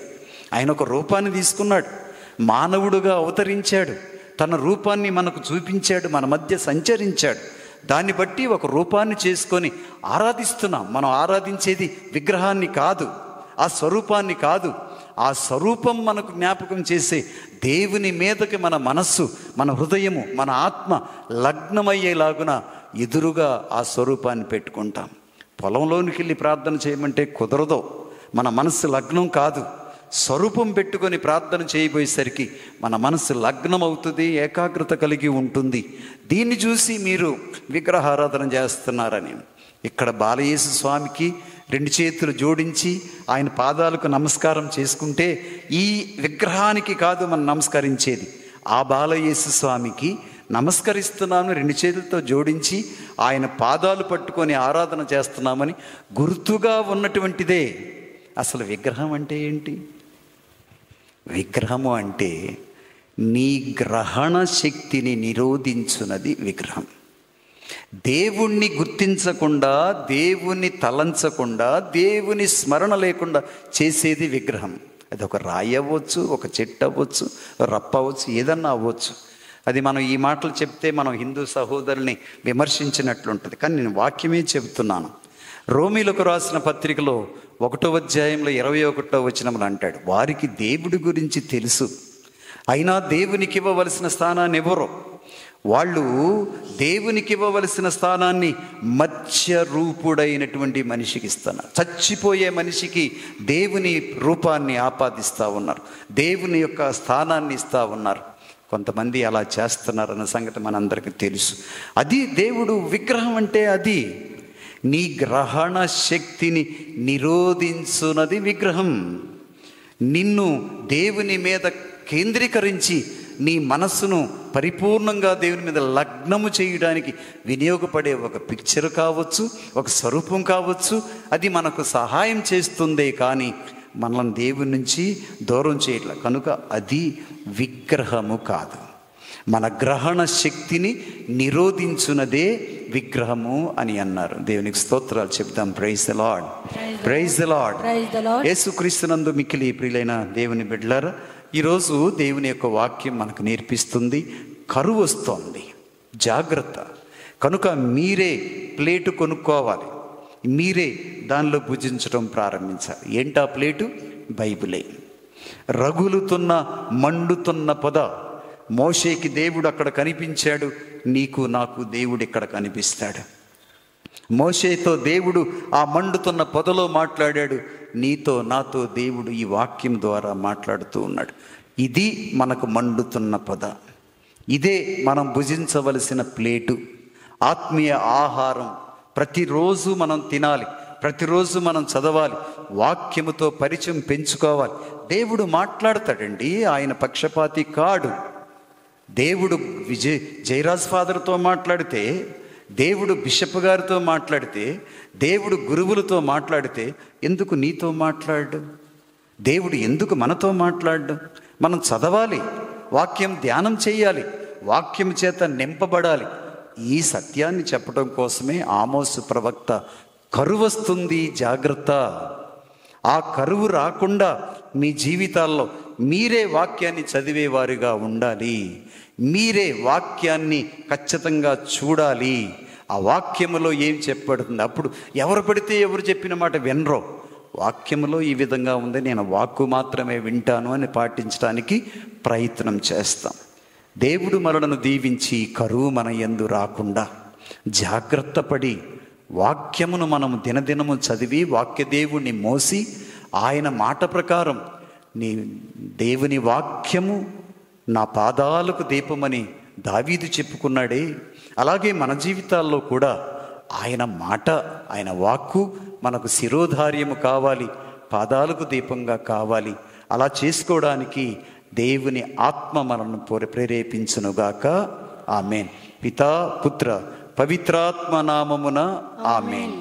ఆయన ఒక రూపాన్ని తీసుకున్నాడు మానవుడుగా అవతరించాడు తన రూపాన్ని మనకు చూపించాడు మన మధ్య సంచరించాడు దాన్ని బట్టి ఒక రూపాన్ని చేసుకొని ఆరాధిస్తున్నాం మనం ఆరాధించేది విగ్రహాన్ని కాదు ఆ స్వరూపాన్ని కాదు ఆ స్వరూపం మనకు జ్ఞాపకం చేసే దేవుని మీదకి మన మనస్సు మన హృదయము మన ఆత్మ లగ్నమయ్యేలాగున ఎదురుగా ఆ స్వరూపాన్ని పెట్టుకుంటాం పొలంలోనికి వెళ్ళి ప్రార్థన చేయమంటే కుదరదు మన మనస్సు లగ్నం కాదు స్వరూపం పెట్టుకొని ప్రార్థన చేయబోయేసరికి మన మనసు లగ్నం అవుతుంది ఏకాగ్రత కలిగి ఉంటుంది దీన్ని చూసి మీరు విగ్రహారాధన చేస్తున్నారని ఇక్కడ బాలయేసు స్వామికి రెండు చేతులు జోడించి ఆయన పాదాలకు నమస్కారం చేసుకుంటే ఈ విగ్రహానికి కాదు మనం నమస్కరించేది ఆ బాలయేసు స్వామికి నమస్కరిస్తున్నాను రెండు చేతులతో జోడించి ఆయన పాదాలు పట్టుకొని ఆరాధన చేస్తున్నామని గుర్తుగా ఉన్నటువంటిదే అసలు విగ్రహం అంటే ఏంటి విగ్రహము అంటే నీ గ్రహణ శక్తిని నిరోధించున్నది విగ్రహం దేవుణ్ణి గుర్తించకుండా దేవుని తలంచకుండా దేవుని స్మరణ లేకుండా చేసేది విగ్రహం అది ఒక రాయి అవ్వచ్చు ఒక చెట్టు అవ్వచ్చు రప్ప అవ్వచ్చు ఏదన్నా అవ్వచ్చు అది మనం ఈ మాటలు చెప్తే మనం హిందూ సహోదరుల్ని విమర్శించినట్లుంటుంది కానీ నేను వాక్యమే చెబుతున్నాను రోమిలకు రాసిన పత్రికలో ఒకటో అధ్యాయంలో ఇరవై ఒకటో వచనములు అంటాడు వారికి దేవుడి గురించి తెలుసు అయినా దేవునికి ఇవ్వవలసిన స్థానాన్ని ఎవరో వాళ్ళు దేవునికి ఇవ్వవలసిన స్థానాన్ని మత్స్య రూపుడైనటువంటి మనిషికి ఇస్తున్నారు చచ్చిపోయే మనిషికి దేవుని రూపాన్ని ఆపాదిస్తూ ఉన్నారు దేవుని యొక్క స్థానాన్ని ఇస్తూ ఉన్నారు కొంతమంది అలా చేస్తున్నారన్న సంగతి మనందరికీ తెలుసు అది దేవుడు విగ్రహం అంటే అది నీ గ్రహణ శక్తిని నిరోధించున్నది విగ్రహం నిన్ను దేవుని మీద కేంద్రీకరించి నీ మనస్సును పరిపూర్ణంగా దేవుని మీద లగ్నము చేయడానికి వినియోగపడే ఒక పిక్చర్ కావచ్చు ఒక స్వరూపం కావచ్చు అది మనకు సహాయం చేస్తుందే కానీ మనల్ని దేవుని నుంచి దూరం చేయట్ల కనుక అది విగ్రహము కాదు మన గ్రహణ శక్తిని నిరోధించున్నదే విగ్రహము అని అన్నారు దేవునికి స్తోత్రాలు చెప్దాం praise the Lord praise the Lord Praise the Lord. యేసుక్రీస్తునందు మిక్కిలి ప్రియులైన దేవుని బిడ్డలారా ఈరోజు దేవుని యొక్క వాక్యం మనకు నేర్పిస్తుంది కరువు వస్తోంది జాగ్రత్త కనుక మీరే ప్లేటు కొనుక్కోవాలి మీరే దానిలో భుజించడం ప్రారంభించాలి ఏంటా ప్లేటు బైబిలే రగులుతున్న మండుతున్న పొద మోషేకి దేవుడు అక్కడ కనిపించాడు నీకు నాకు దేవుడు ఇక్కడ కనిపిస్తాడు మోషేతో దేవుడు ఆ మండుతున్న పొదలో మాట్లాడాడు నీతో నాతో దేవుడు ఈ వాక్యం ద్వారా మాట్లాడుతూ ఉన్నాడు ఇది మనకు మండుతున్న పొద ఇదే మనం భుజించవలసిన ప్లేటు ఆత్మీయ ఆహారం ప్రతిరోజు మనం తినాలి ప్రతిరోజు మనం చదవాలి వాక్యముతో పరిచయం పెంచుకోవాలి దేవుడు మాట్లాడతాడండి ఆయన పక్షపాతి కాడు దేవుడు విజయ్ జయరాజ్ ఫాదర్తో మాట్లాడితే దేవుడు బిషప్ గారితో మాట్లాడితే దేవుడు గురువులతో మాట్లాడితే ఎందుకు నీతో మాట్లాడు దేవుడు ఎందుకు మనతో మాట్లాడు మనం చదవాలి వాక్యం ధ్యానం చేయాలి వాక్యం చేత నింపబడాలి ఈ సత్యాన్ని చెప్పడం కోసమే ఆమోసు ప్రవక్త కరువు వస్తుంది జాగ్రత్త ఆ కరువు రాకుండా మీ జీవితాల్లో మీరే వాక్యాన్ని చదివేవారుగా ఉండాలి మీరే వాక్యాన్ని ఖచ్చితంగా చూడాలి ఆ వాక్యములో ఏం చెప్పబడుతుంది అప్పుడు ఎవరు పడితే ఎవరు చెప్పిన మాట వినరో వాక్యములో ఈ విధంగా ఉంది నేను వాక్కు మాత్రమే వింటాను అని పాటించడానికి ప్రయత్నం చేస్తాం దేవుడు మనలను దీవించి కరువు మన ఎందు రాకుండా జాగ్రత్త పడి వాక్యమును మనము దినదినము చదివి వాక్య దేవుణ్ణి మోసి ఆయన మాట ప్రకారం నీ దేవుని వాక్యము నా పాదాలకు దీపమని దావీదు చెప్పుకున్నాడే అలాగే మన జీవితాల్లో కూడా ఆయన మాట ఆయన వాక్కు మనకు శిరోధార్యము కావాలి పాదాలకు దీపంగా కావాలి అలా చేసుకోవడానికి దేవుని ఆత్మ మనల్ని ప్రే- ప్రేరేపించునుగాక ఆమెన్ పితా పుత్ర పవిత్రాత్మ నామమున ఆమెన్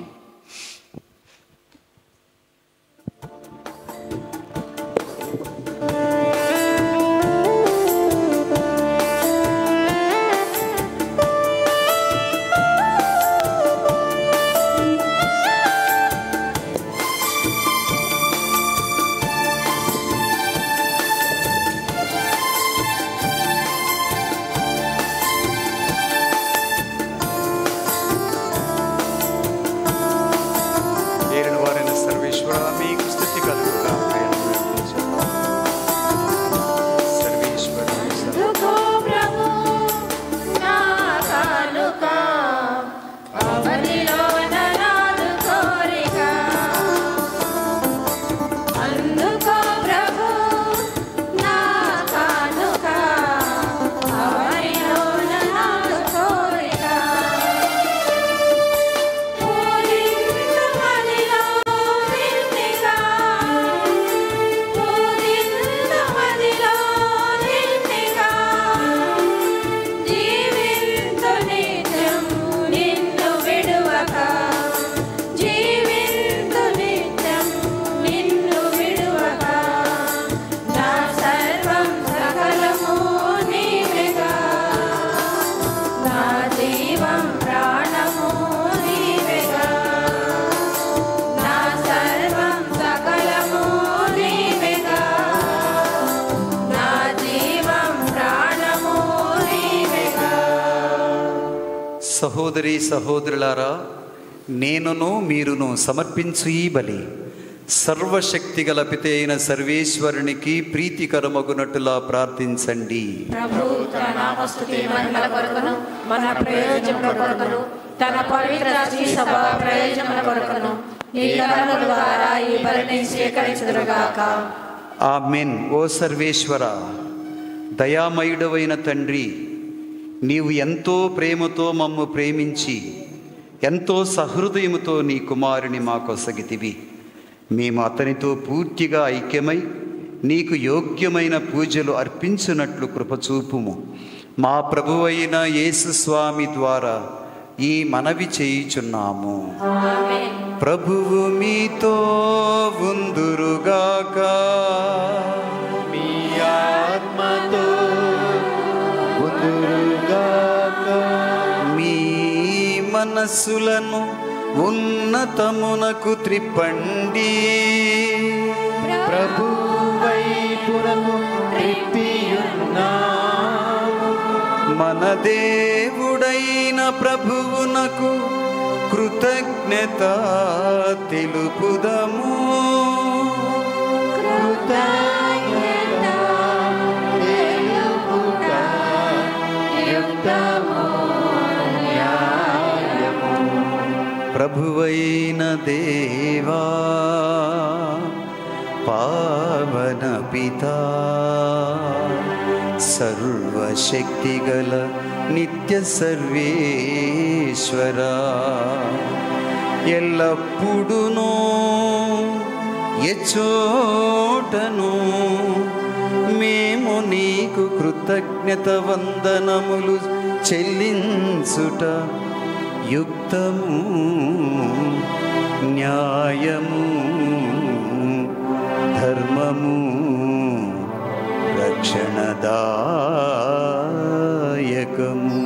సహోదరి సహోదరులారా నేనును మీరును సమర్పించు ఈ బలి సర్వశక్తి గల పితే అయిన సర్వేశ్వరునికి ప్రీతికరమగునట్టులా ప్రార్థించండి ప్రభు తన నామస్తుతి మహిమల కొరకును మన ప్రయోజనముల కొరకును తన పవిత్ర శ్రీ సభ ప్రయోజనముల కొరకును నీ కర్మల ద్వారా ఈ బలిని స్వీకరించుదురుగాక ఆమెన్ ఓ సర్వేశ్వర దయామయుడవైన తండ్రి నీవు ఎంతో ప్రేమతో మమ్ము ప్రేమించి ఎంతో సహృదయముతో నీ కుమారుని మాకొసగితివి మేము అతనితో పూర్తిగా ఐక్యమై నీకు యోగ్యమైన పూజలు అర్పించున్నట్లు కృపచూపుము మా ప్రభువైన యేసు స్వామి ద్వారా ఈ మనవి చేయుచున్నాము ప్రభువు మీతో ఉందురుగాక మీ ఆత్మతో ఉందురుగాక మీ మనస్సులను ఉన్నతమునకు త్రిప్పండి ప్రభు వైపునకు త్రిప్పియున్నాము మన దేవుడైన ప్రభువునకు కృతజ్ఞత తెలుపుదము తెలుపుట యుక్తము న్యాయము ప్రభువైన దేవా పావన పితా సర్వశక్తిగల నిత్య సర్వేశ్వరా ఎల్లప్పుడునూ ఎచోటను మేము నీకు కృతజ్ఞత వందనములు చెల్లించుట యుక్తము న్యాయము ధర్మము రక్షణదాయకము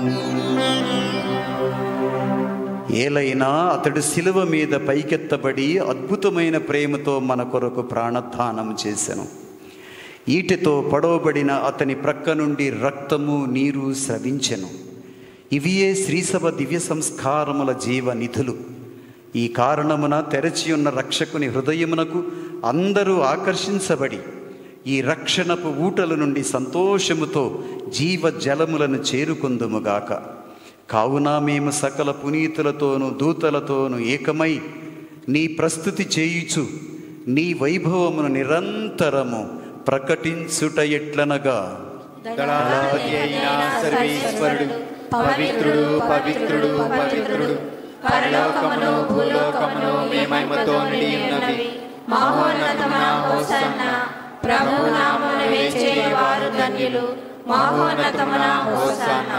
ఏలైనా అతడు శిలువ మీద పైకెత్తబడి అద్భుతమైన ప్రేమతో మన కొరకు ప్రాణదానం చేసెను ఈటెతో పడవబడిన అతని ప్రక్క నుండి రక్తము నీరు స్రవించెను ఇవియే శ్రీసభ దివ్య సంస్కారముల జీవ నిధులు ఈ కారణమున తెరచి ఉన్న రక్షకుని హృదయమునకు అందరూ ఆకర్షించబడి ఈ రక్షణపు ఊటల నుండి సంతోషముతో జీవ జలములను చేరుకుందుముగాక కావున మేము సకల పునీతులతోనూ దూతలతోనూ ఏకమై నీ ప్రస్తుతి చేయుచు నీ వైభవమును నిరంతరము ప్రకటించుట ఎట్లనగా దళాపతి అయిన సర్వేశ్వరుడు పవిత్రుడు పవిత్రుడు పవిత్రుడు పరలోకమును భూలోకమును మీ మహిమతో నిండి ఉన్నవి మహోన్నతమున హోసన్న ప్రభు నామమున వేచేవారు ధన్యులు మహోన్నతమున హోసన్న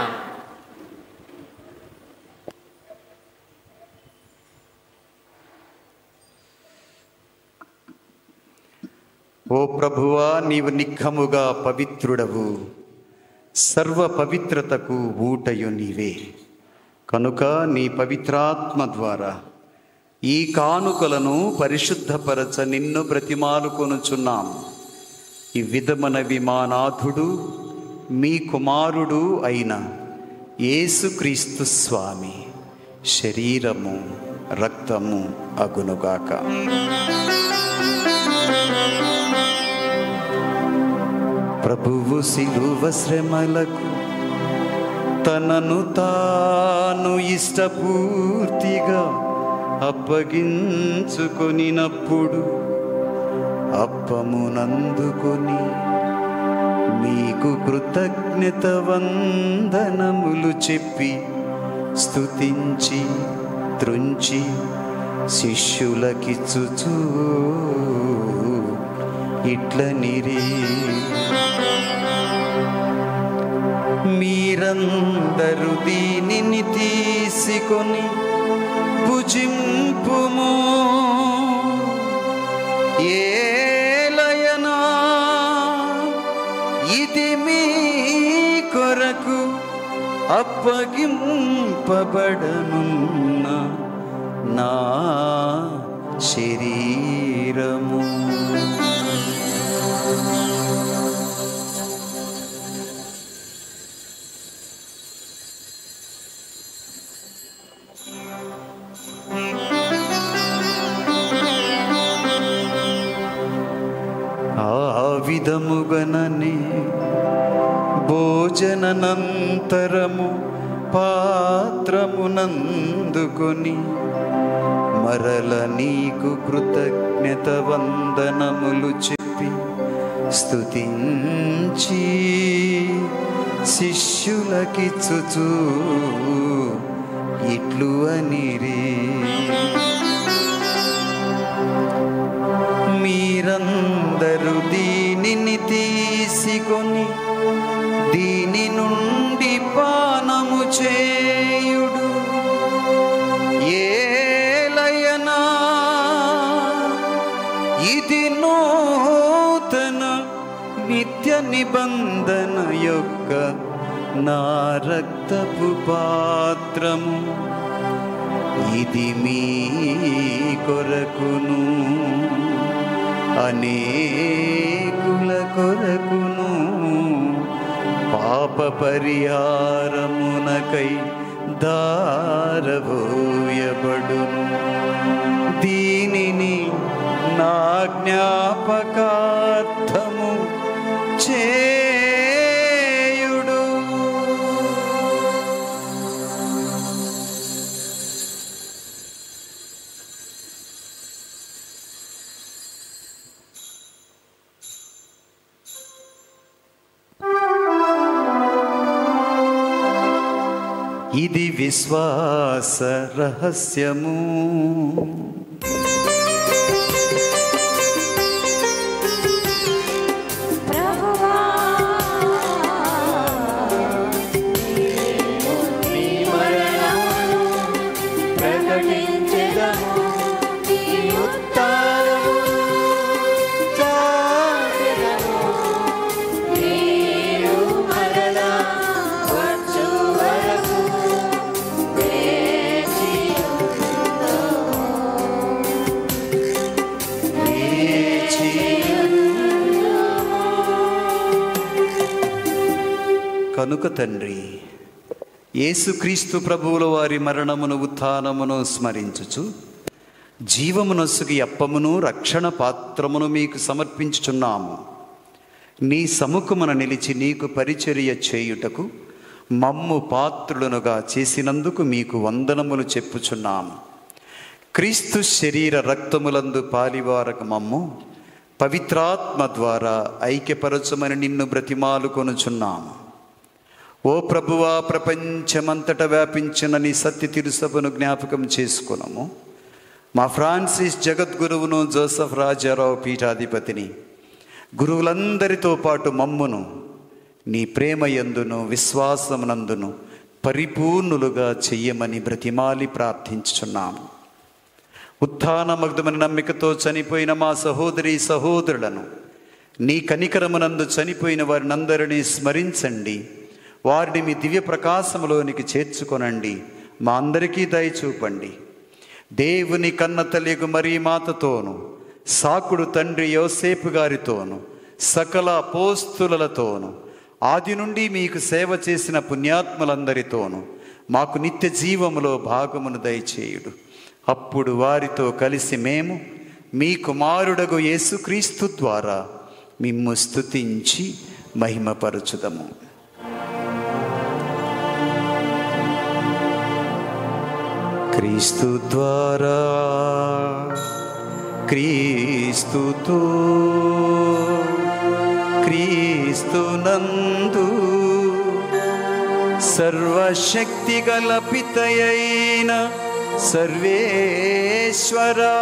ఓ ప్రభువా నీవు నిఖముగా పవిత్రుడవు సర్వ పవిత్రతకు ఊటయు నీవే కనుక నీ పవిత్రాత్మ ద్వారా ఈ కానుకలను పరిశుద్ధపరచ నిన్ను బ్రతిమాలుకొనుచున్నాం ఈ విధమనవి మా నాథుడు మీ కుమారుడు అయిన యేసుక్రీస్తు స్వామి శరీరము రక్తము అగునుగాక ప్రభువు శిలువ శ్రమలకు తనను తాను ఇష్టపూర్తిగా అప్పగించుకొనినప్పుడు అప్పమునందుకొని మీకు కృతజ్ఞత వందనములు చెప్పి స్తుతించి త్రుంచి శిష్యులకిచ్చుచూ ఇట్ల నిరీ మీరందరూ దీనిని తీసుకొని భుజింపుము ఏలయనా ఇది మీ కొరకు అప్పగింపబడనున్న నా శరీరము భోజననంతరము పాత్రమునందుకొని మరల నీకు కృతజ్ఞత వందనములు చెప్పి స్తుతించి శిష్యులకిచ్చుచూ ఇట్లు అనిరి మీరందరూ దీనిని తీసుకొని దీని నుండి పానము చేయుడు ఏలయనా ఇది నూతన నిత్య నిబంధన యొక్క నా రక్తపు పాత్రము ఇది మీ కొరకును అనేకుల కొరకును పాప పరిహారమునకై దారబోయబడును దీనిని నా జ్ఞాపకార్థము చేయుడు ఇది విశ్వాస రహస్యము ప్రభువా నీ మరణమును ప్రకటించెదము నీ ఉత్థానమును చాటెదము నీవు మరలా వచ్చు వరకు కనుక తండ్రి యేసుక్రీస్తు ప్రభువుల వారి మరణమును ఉత్థానమును స్మరించుచు జీవమునొసుగి అప్పమును రక్షణ పాత్రమును మీకు సమర్పించుచున్నాము నీ సముఖమున నిలిచి నీకు పరిచర్య చేయుటకు మమ్ము పాత్రులనుగా చేసినందుకు మీకు వందనములు చెప్పుచున్నాము క్రీస్తు శరీర రక్తములందు పాలివారక మమ్ము పవిత్రాత్మ ద్వారా ఐక్యపరచమని నిన్ను బ్రతిమాలు కొనుచున్నాము ఓ ప్రభువా ప్రపంచమంతట వ్యాపించిన నీ సత్య తిరుసభను జ్ఞాపకం చేసుకున్నాము మా ఫ్రాన్సిస్ జగద్గురువును జోసఫ్ రాజారావు పీఠాధిపతిని గురువులందరితో పాటు మమ్మును నీ ప్రేమ యందును విశ్వాసమునందును పరిపూర్ణులుగా చెయ్యమని బ్రతిమాలి ప్రార్థించుచున్నాము ఉత్థానమగ్ధమని నమ్మికతో చనిపోయిన మా సహోదరి సహోదరులను నీ కనికరమునందు చనిపోయిన వారినందరినీ స్మరించండి వారిని మీ దివ్య ప్రకాశములోనికి చేర్చుకొనండి మా అందరికీ దయచూపండి దేవుని కన్న తల్లిగు మరీ మాతతోను సాకుడు తండ్రి యోసేపు గారితోను సకల పోస్తులతోను ఆది నుండి మీకు సేవ చేసిన పుణ్యాత్ములందరితోను మాకు నిత్య జీవములో భాగమును దయచేయుడు అప్పుడు వారితో కలిసి మేము మీ కుమారుడగు యేసుక్రీస్తు ద్వారా మిమ్ము స్తుతించి మహిమపరచుదము క్రీస్తు ద్వారా క్రీస్తుతో క్రీస్తునందు సర్వశక్తి గల పితయైన సర్వేశ్వరా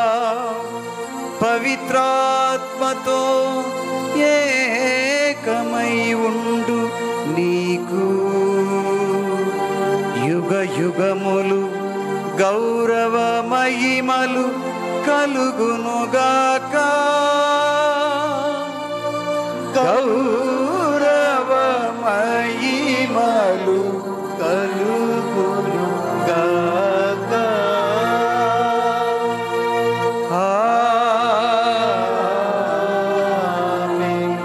పవిత్రాత్మతో ఏకమై ఉండు నీకు యుగ యుగములు గౌరవ మహిమలు కలుగునుగాక గౌరవ మహిమలు కలుగునుగాక ఆమేన్.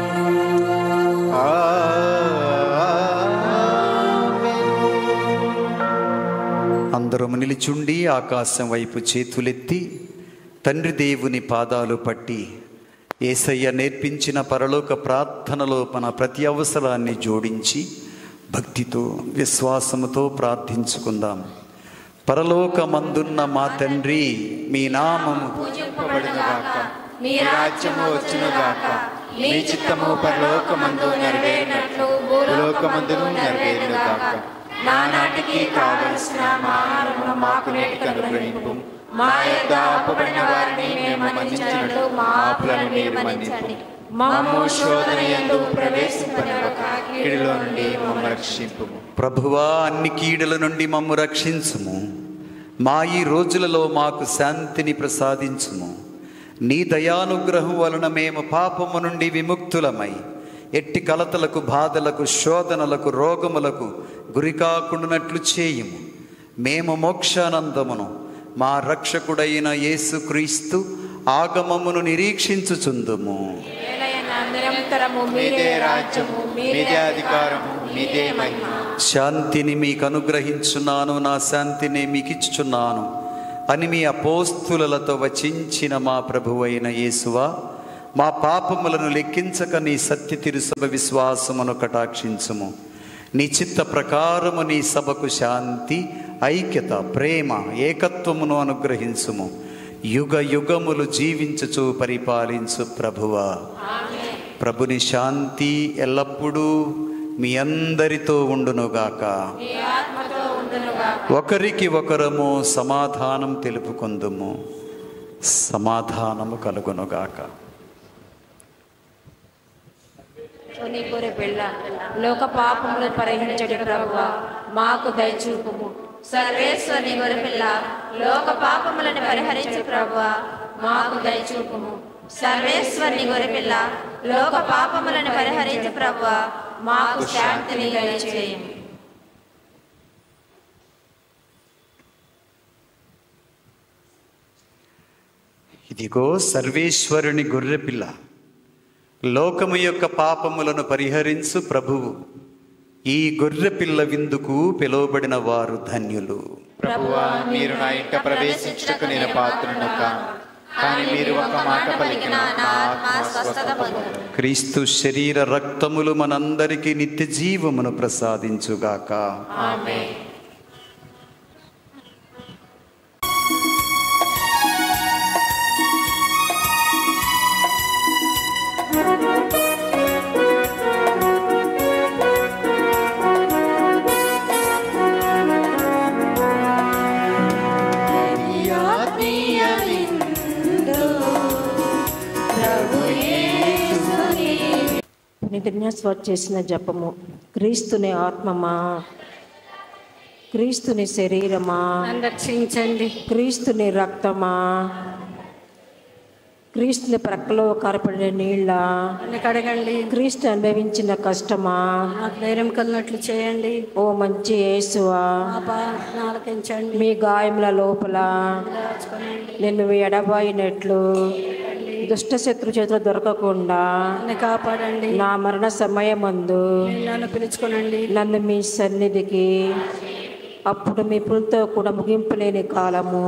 అందరము నిలిచుండి ఆకాశం వైపు చేతులెత్తి తండ్రి దేవుని పాదాలు పట్టి ఏసయ్య నేర్పించిన పరలోక ప్రార్థనలో మన ప్రతి అవసరాన్ని జోడించి భక్తితో విశ్వాసముతో ప్రార్థించుకుందాం పరలోకమందున్న మా తండ్రి మీ నామము పూజింపబడునుగాక మీ రాజ్యము వచ్చునుగాక మీ చిత్తము పరలోకమందు నెరవేరినట్లు భూలోకమందును నెరవేరునుగాక నానాటికి కావలసిన మా ఆహారమును మాకు నేటికి అనుగ్రహింపు మా యొక్క అప్పబడిన వారిని మేము మన్నించినట్లు మా అప్పులను మీరు మన్నించండి మమ్ము శోధన యందు ప్రవేశింపనివ్వక కీడులో నుండి మమ్మ రక్షింపు ప్రభువా అన్ని కీడుల నుండి మమ్ము రక్షించుము మా ఈ రోజులలో మాకు శాంతిని ప్రసాదించుము నీ దయానుగ్రహం వలన మేము పాపము నుండి విముక్తులమై ఎట్టి కలతలకు బాధలకు శోధనలకు రోగములకు గురికాకుండానట్లు చేయుము మేము మోక్షానందమును మా రక్షకుడైన యేసుక్రీస్తు ఆగమమును నిరీక్షించుచుందుము ఏలైన నిరంతరము మీదే రాజ్యము మీదే అధికారము మీదే మహిమ శాంతిని మీకు అనుగ్రహించున్నాను నా శాంతిని మీకు ఇచ్చుచున్నాను అని మీ అపోస్తులతో వచించిన మా ప్రభువైన యేసువా మా పాపములను లెక్కించక నీ సత్య తిరుసభ విశ్వాసమును కటాక్షించుము నీ చిత్త ప్రకారము నీ సభకు శాంతి ఐక్యత ప్రేమ ఏకత్వమును అనుగ్రహించుము యుగ యుగములు జీవించుచు పరిపాలించు ప్రభువా ప్రభుని శాంతి ఎల్లప్పుడూ మీ అందరితో ఉండునుగాక ఒకరికి ఒకరము సమాధానం తెలుపుకుందుము సమాధానము కలుగునుగాక నీ గొర్రె పిల్ల లోక పాపములను పరిహరించడి ప్రభువ మాకు దయచూపుము సర్వేశ్వరి గొరపిల్ల లోక పాపములను పరిహరించు ప్రభువ మాకు దయచూపుము సర్వేశ్వరి గొరపిల్ల లోక పాపములను పరిహరించు ప్రభువ మాకు శాంతిని దయచేయము ఇదిగో సర్వేశ్వరుని గొర్రెపిల్ల లోకము యొక్క పాపములను పరిహరించు ప్రభువు ఈ గొర్రెపిల్ల విందుకు పిలువబడిన వారు ధన్యులు ప్రభువా మీరు నా ఇంట ప్రవేశించుటకు నేను పాత్రను కాను కానీ మీరు ఒక మాట పలికిన నా ఆత్మ స్వస్థత పొందును. క్రీస్తు శరీర రక్తములు మనందరికీ నిత్య జీవమును ప్రసాదించుగాక నిద్రన్యాస్వాట్ చేసిన జపము క్రీస్తుని ఆత్మమా క్రీస్తుని శరీరమా నన్ను రక్షించండి క్రీస్తుని రక్తమా క్రీస్తుని ప్రక్కలో కరపడిన నీళ్ళ నన్ను కడగండి క్రీస్తు అనుభవించిన కష్టమా నాకు ధైర్యం కలిగినట్లు చేయండి ఓ మంచి యేసువా మా ప్రార్థన ఆలకించండి మీ గాయముల లోపల దాచుకోనండి నిన్ను ఎడబాయినట్లు దుష్ట శత్రు చేతులు దొరకకుండా నన్ను కాపాడండి నా మరణ సమయమందు మీరు నన్ను పిలుచుకోనండి నన్ను మీ సన్నిధికి అప్పుడు మీ పులతో కూడా ముగింపులేని కాలము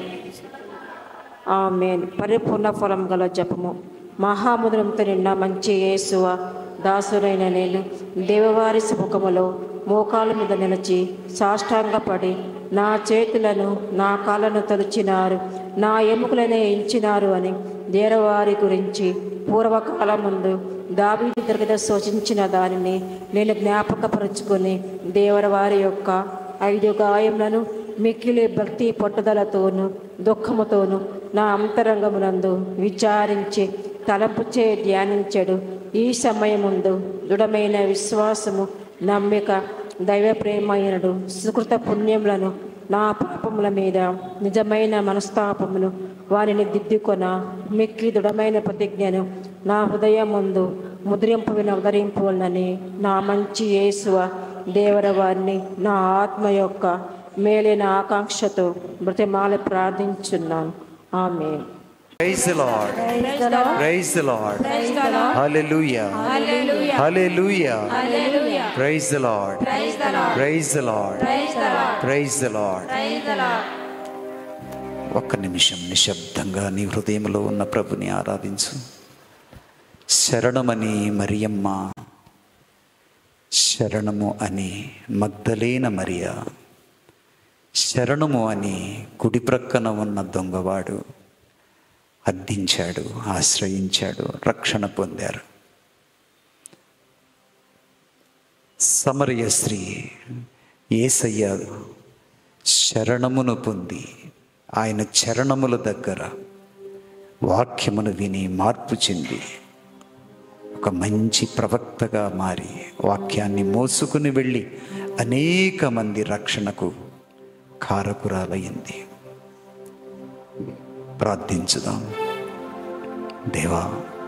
ఆమెన్ పరిపూర్ణ ఫలం గల జపము మహాముద్రంతో నిండా మంచి యేసువ దాసురైన నేను దేవవారి సముఖములో మోకాల మీద నిలిచి సాష్టాంగపడి నా చేతులను నా కాళ్ళను తొలిచినారు నా ఎముకలనే ఎంచినారు అని దేవవారి గురించి పూర్వకాలం ముందు దావీదు దొరికిన శోచించిన దానిని నేను జ్ఞాపకపరుచుకొని దేవరవారి యొక్క ఐదు గాయములను మిక్కిలి భక్తి పట్టుదలతోనూ దుఃఖముతోనూ నా అంతరంగమునందు విచారించి తలంపుచే ధ్యానించడు ఈ సమయముందు దృఢమైన విశ్వాసము నమ్మిక దైవ ప్రేమయనుడు సుకృత పుణ్యములను నా పాపముల మీద నిజమైన మనస్తాపమును వారిని దిద్దుకొన మిక్కి దృఢమైన ప్రతిజ్ఞను నా హృదయం ముందు ముద్రింపువిన ఉదరింపువలనని నా మంచి యేసువ దేవర వారిని నా ఆత్మ యొక్క మేలైన ఆకాంక్షతో బ్రతిమాల ప్రార్థించున్నాను ఆమె praise Lord praise Lord hallelujah hallelujah praise Lord praise Lord praise Lord ఒక్క నిమిషం నిశ్శబ్దంగా నీ హృదయంలో ఉన్న ప్రభుని ఆరాధించు శరణమని మరియమ్మ శరణము అని మగ్ధలేన మరియ శరణము అని కుడి ప్రక్కన ఉన్న దొంగవాడు అర్థించాడు ఆశ్రయించాడు రక్షణ పొందారు సమరయ స్త్రీ ఏసయ్య శరణమును పొంది ఆయన చరణముల దగ్గర వాక్యమును విని మార్పు చెంది ఒక మంచి ప్రవక్తగా మారి వాక్యాన్ని మోసుకుని వెళ్ళి అనేక మంది రక్షణకు కారకురాలయ్యింది ప్రార్థించుదాం దేవా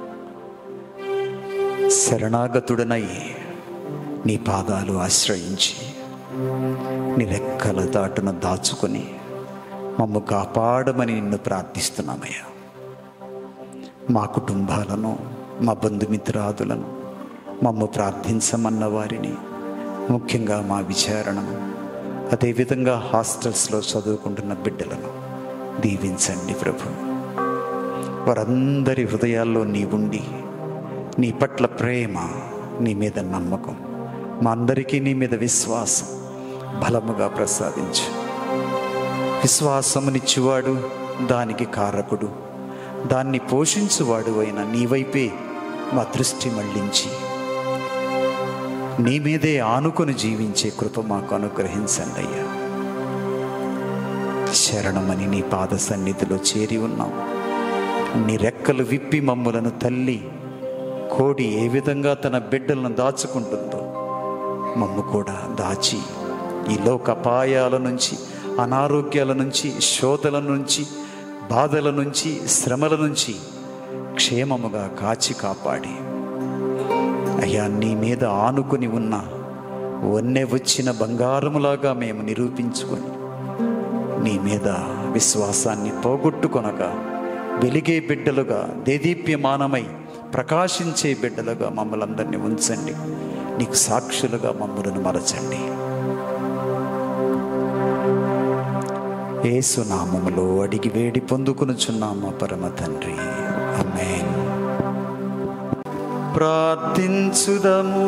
శరణాగతుడనై నీ పాదాలు ఆశ్రయించి నీ రెక్కల దాటున దాచుకొని మమ్ము కాపాడమని నిన్ను ప్రార్థిస్తున్నామయ్యా మా కుటుంబాలను మా బంధుమిత్రాదులను మమ్ము ప్రార్థించమన్న వారిని ముఖ్యంగా మా విచారణను అదేవిధంగా హాస్టల్స్లో చదువుకుంటున్న బిడ్డలను దీవించండి ప్రభు వారందరి హృదయాల్లో నీ ఉండి నీ పట్ల ప్రేమ నీ మీద నమ్మకం మా అందరికీ నీ మీద విశ్వాసం బలముగా ప్రసాదించు విశ్వాసమునిచ్చువాడు దానికి కారకుడు దాన్ని పోషించువాడు అయిన నీ వైపే మా దృష్టి మళ్ళించి నీ మీదే ఆనుకొని జీవించే కృప మాకు అనుగ్రహించండి అయ్యా శరణమని నీ పాద సన్నిధిలో చేరి ఉన్నాం నీ రెక్కలు విప్పి మమ్ములను తల్లి కోడి ఏ విధంగా తన బిడ్డలను దాచుకుంటుందో మమ్ము కూడా దాచి ఈ లోక అపాయాల నుంచి అనారోగ్యాల నుంచి శోధల నుంచి బాధల నుంచి శ్రమల నుంచి క్షేమముగా కాచి కాపాడి అయ్యా నీ మీద ఆనుకొని ఉన్న వన్నె వచ్చిన బంగారములాగా మేము నిరూపించుకొని నీ మీద విశ్వాసాన్ని పోగొట్టుకొనగా వెలిగే బిడ్డలుగా దేదీప్యమానమై ప్రకాశించే బిడ్డలుగా మమ్మల్ని అందరినీ ఉంచండి నీకు సాక్షులుగా మమ్మలను మరచండి ఏసునామములో అడిగి వేడి పొందుకునుచున్నాము పరమ తండ్రి అమేన్ ప్రార్థించుదము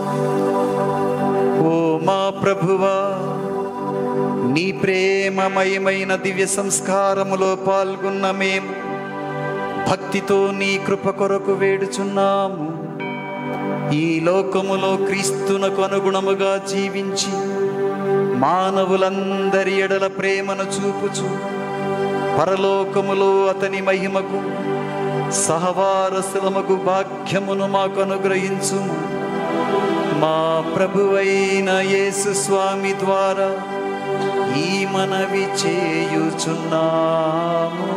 ఓ మా ప్రభువా నీ ప్రేమమయమైన దివ్య సంస్కారములో పాల్గొన్న మేము భక్తితో నీ కృప కొరకు వేడుచున్నాము ఈ లోకములో క్రీస్తునకు అనుగుణముగా జీవించి మానవులందరి ఎడల ప్రేమను చూపుచు పరలోకములో అతని మహిమకు సహవారసులమగు భాగ్యమును మాకు అనుగ్రహించుము మా ప్రభువైన యేసు స్వామి ద్వారా ఈ మనవి చేయుచున్నాము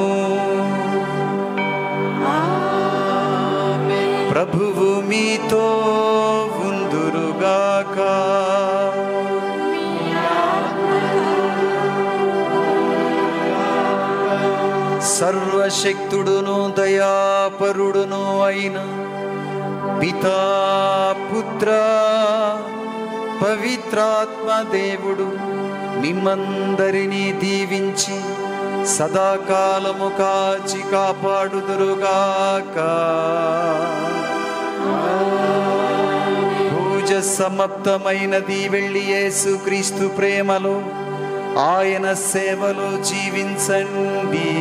ప్రభువు మీతో ఉందురుగాక సర్వశక్తుడును దయాపరుడును అయిన పితా పుత్ర పవిత్రాత్మ దేవుడు మిమ్మందరినీ దీవించి సదాకాలము కాచి కాపాడుదురుగాక పూజ సమాప్తమైనది వెళ్ళి యేసు క్రీస్తు ప్రేమలో ఆయన సేవలో జీవించండి